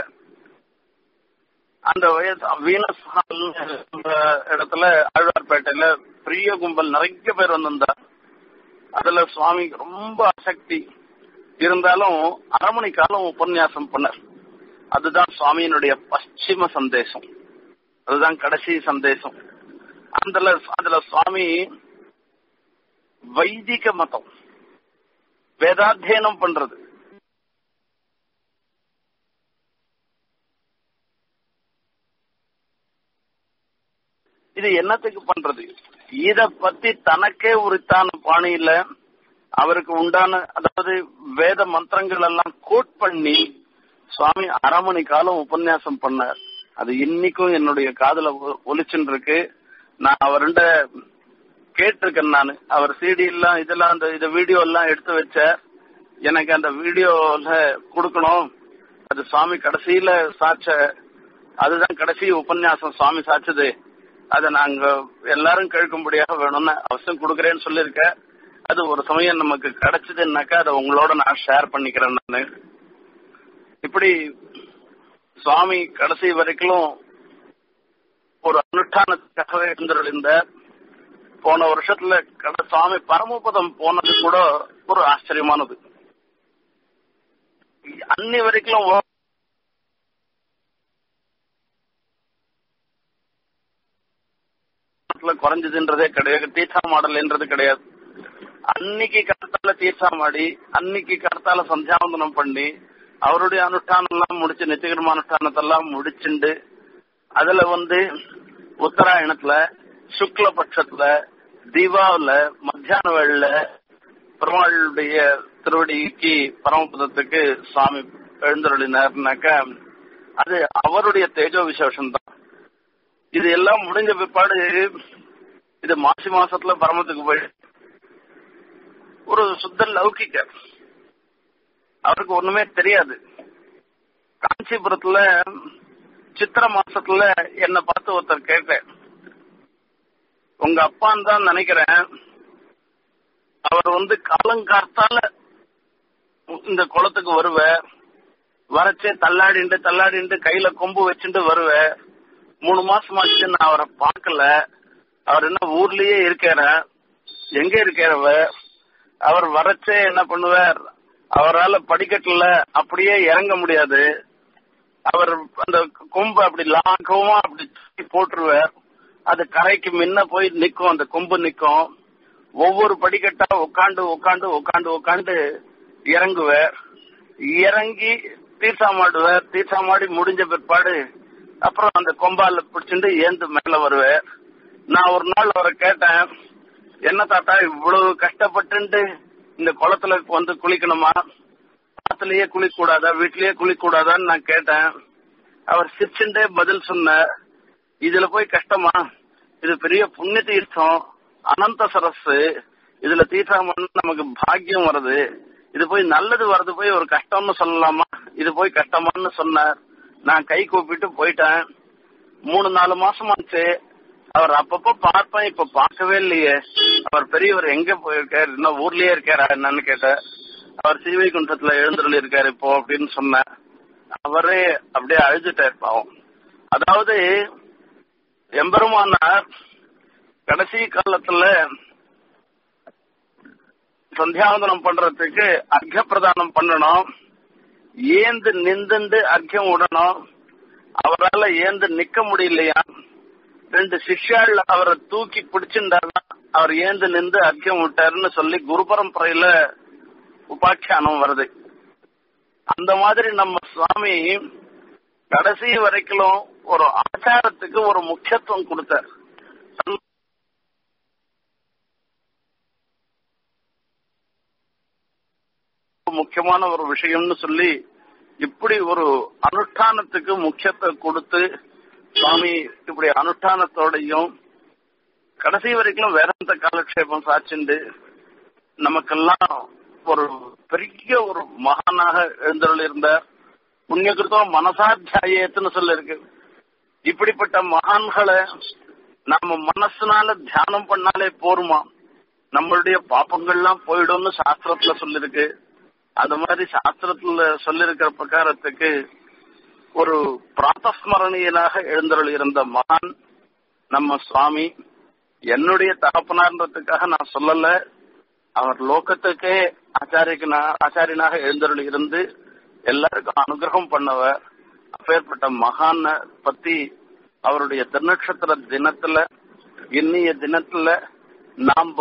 அந்த வயசு வீனஸ் ஹால் இடத்துல ஆழ்வார்பேட்டையில பெரிய கும்பல் நிறைய பேர் வந்திருந்தா அதுல சுவாமி ரொம்ப அசக்தி இருந்தாலும் அரை மணி காலம் உபன்யாசம் பண்ணார் அதுதான் சுவாமியினுடைய பশ্চিம சந்தேசம் அதுதான் கடைசி சந்தேசம் அதுல அதுல சுவாமி வைதிக மதம் வேதாத்தியனம் பண்றது இது என்னத்துக்கு பண்றது இத பத்தி தனக்கே உரித்தான பாணியில அவருக்கு உண்டான அதாவது வேத மந்திரங்கள் எல்லாம் கோட் பண்ணி சுவாமி அரை மணி காலம் உபன்யாசம் பண்ணார் அது இன்னைக்கும் என்னுடைய காதுல ஒலிச்சுன்னு இருக்கு நான் அவர்கிட்ட கேட்டிருக்கேன் நான் அவர் சிடி எல்லாம் இதெல்லாம் அந்த இந்த வீடியோ எல்லாம் எடுத்து வச்ச எனக்கு அந்த வீடியோல கொடுக்கணும் அது சுவாமி கடைசியில சாட்ச அதுதான் கடைசி உபன்யாசம் சுவாமி சாட்சது அதை நாங்க எல்லாரும் கேட்கும்படியாக வேணும்னு அவசியம் கொடுக்குறேன்னு சொல்லியிருக்கேன் அது ஒரு சமயம் நமக்கு கிடைச்சதுன்னாக்கா அதை உங்களோட நான் ஷேர் பண்ணிக்கிறேன் நான் இப்படி சுவாமி கடைசி வரைக்கும் ஒரு அனுஷ்டானத்துக்காகவே இருந்திருந்த போன வருஷத்துல கட சுவாமி பரமபதம் போனது கூட ஒரு ஆச்சரியமானது அன்னி வரைக்கும் குறைஞ்சதுன்றதே கிடையாது தீர்த்தா மாடல்ன்றது கிடையாது அன்னைக்கு கருத்தால தீர்த்தா மாடி அன்னைக்கு கருத்தால சந்தியாவந்தனம் பண்ணி அவருடைய அனுஷ்டானம் எல்லாம் முடிச்சு நித்திகர்ம அனுஷ்டானத்தெல்லாம் முடிச்சுண்டு அதுல வந்து உத்தராயணத்துல சுக்ல பட்சத்துல தீபாவில மத்தியான வேளையில பெருமாளுடைய திருவடிக்கு பரமபதத்துக்கு சுவாமி எழுந்தருளினார்னாக்க அது அவருடைய தேஜோ விசேஷம் தான் இது எல்லாம் முடிஞ்ச பிற்பாடு இது மாசி மாசத்துல பரமத்துக்கு போய் ஒரு சுத்த லௌகிக்க அவருக்கு ஒண்ணுமே தெரியாது காஞ்சிபுரத்துல சித்திர மாசத்துல என்ன பார்த்து ஒருத்தர் கேட்டேன் உங்க அப்பான்னு தான் நினைக்கிறேன் அவர் வந்து காலங்கார்த்தால இந்த குளத்துக்கு வருவ வரச்சே தள்ளாடிண்டு தள்ளாடிண்டு கையில கொம்பு வச்சுட்டு வருவ மூணு மாசம் ஆச்சு நான் அவரை பார்க்கல அவர் என்ன ஊர்லயே இருக்கார எங்க இருக்காரவ அவர் வரச்சே என்ன பண்ணுவார் அவரால் படிக்கட்டுல அப்படியே இறங்க முடியாது அவர் அந்த கொம்பு அப்படி லாக்கமா அப்படி போட்டுருவார் அது கரைக்கு முன்ன போய் நிக்கும் அந்த கொம்பு நிக்கும் ஒவ்வொரு படிக்கட்டா உட்காந்து உட்காந்து உட்காந்து உட்காந்து இறங்குவார் இறங்கி தீர்த்தாமாடுவார் தீர்த்தாமாடி முடிஞ்ச பிற்பாடு அப்புறம் அந்த கொம்பால பிடிச்சிட்டு ஏந்து மேல வருவார் நான் ஒரு நாள் அவரை கேட்டேன் என்ன தாத்தா இவ்வளவு கஷ்டப்பட்டு இந்த குளத்துல வந்து குளிக்கணுமா ஆத்துலயே குளிக்க கூடாதா வீட்லயே குளிக்க கூடாதான்னு நான் கேட்டேன் அவர் சிரிச்சுட்டே பதில் சொன்னார் இதுல போய் கஷ்டமா இது பெரிய புண்ணிய தீர்த்தம் அனந்த சரஸ் இதுல தீர்த்தம் நமக்கு பாக்கியம் வருது இது போய் நல்லது வர்றது போய் ஒரு கஷ்டம்னு சொல்லலாமா இது போய் கஷ்டமான்னு சொன்னார் நான் கை கூப்பிட்டு போயிட்டேன் மூணு நாலு மாசமாச்சு அவர் அப்பப்ப பார்ப்பேன் இப்ப பார்க்கவே இல்லையே அவர் பெரியவர் எங்க போயிருக்காரு இன்னும் ஊர்லயே இருக்காரா என்னன்னு கேட்டேன் அவர் சீவைகுண்டத்துல எழுந்துள்ள இருக்காரு இப்போ அப்படின்னு சொன்னேன் அவரே அப்படியே அழுதுட்டார் பாவம் அதாவது எம்பெருமானார் கடைசி காலத்துல சந்தியாவந்தனம் பண்றதுக்கு அர்க்க பிரதானம் பண்ணணும் ஏந்து நிந்துண்டு அர்க்கம் விடணும் அவரால் ஏந்து நிக்க முடியலையா ரெண்டு சிஷ்யாள் அவரை தூக்கி பிடிச்சிருந்தாருன்னா அவர் ஏந்து நின்று அர்க்கம் விட்டாருன்னு சொல்லி குரு பரம்பரையில உபாக்கியானம் வருது அந்த மாதிரி நம்ம சுவாமி கடைசி வரைக்கும் ஒரு ஆச்சாரத்துக்கு ஒரு முக்கியத்துவம் கொடுத்தார் முக்கியமான ஒரு விஷயம்னு சொல்லி இப்படி ஒரு அனுஷ்டானத்துக்கு முக்கியத்துவம் கொடுத்து சுவாமி இப்படி அனுஷ்டானத்தோடையும் கடைசி வரைக்கும் வேதாந்த காலக்ஷேபம் சாட்சிண்டு நமக்கெல்லாம் ஒரு பெரிய ஒரு மகானாக எழுந்தருளிருந்தார் புண்ணியகிருத்தம் மனசாத்தியாயத்துன்னு சொல்லிருக்கு இப்படிப்பட்ட மகான்களை நம்ம மனசுனால தியானம் பண்ணாலே போருமா நம்மளுடைய பாப்பங்கள்லாம் போயிடும்னு சாஸ்திரத்துல சொல்லிருக்கு அது மாதிரி சாஸ்திரத்துல சொல்லிருக்கிற பிரகாரத்துக்கு ஒரு பிராத்தஸ்மரணியனாக எழுந்தருள் இருந்த மகான் நம்ம சுவாமி என்னுடைய தகப்பனார்ன்றதுக்காக நான் சொல்லல அவர் லோகத்துக்கே ஆச்சாரியக்கு ஆச்சாரியனாக எழுந்தருள் இருந்து எல்லாருக்கும் அனுகிரகம் பண்ணவர் அப்பேற்பட்ட மகான பத்தி அவருடைய திருநட்சத்திர தினத்துல இன்னைய தினத்துல நாம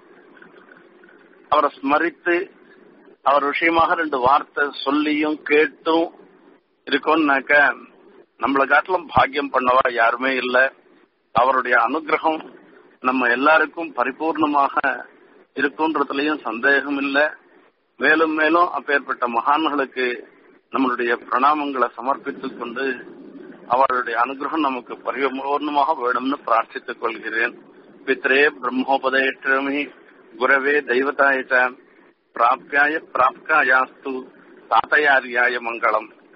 அவரை ஸ்மரித்து அவர் விஷயமாக ரெண்டு வார்த்தை சொல்லியும் கேட்டும் இருக்கோம்னாக்க நம்மளை காட்டிலும் பாக்கியம் பண்ணவா யாருமே இல்லை அவருடைய அனுகிரகம் நம்ம எல்லாருக்கும் பரிபூர்ணமாக இருக்குன்றதுலயும் சந்தேகம் இல்லை மேலும் மேலும் அப்பேற்பட்ட மகான்களுக்கு நம்மளுடைய பிரணாமங்களை சமர்ப்பித்துக் கொண்டு அவருடைய அனுகிரகம் நமக்கு பரிபூர்ணமாக வேணும்னு பிரார்த்தித்துக் கொள்கிறேன் பித்ரே பிரம்மோபதேஷ்டமி குரவே தெய்வதாயிட்ட பிராப்தியாய பிராப்காயாஸ்து தாத்தையாரியாய மங்களம்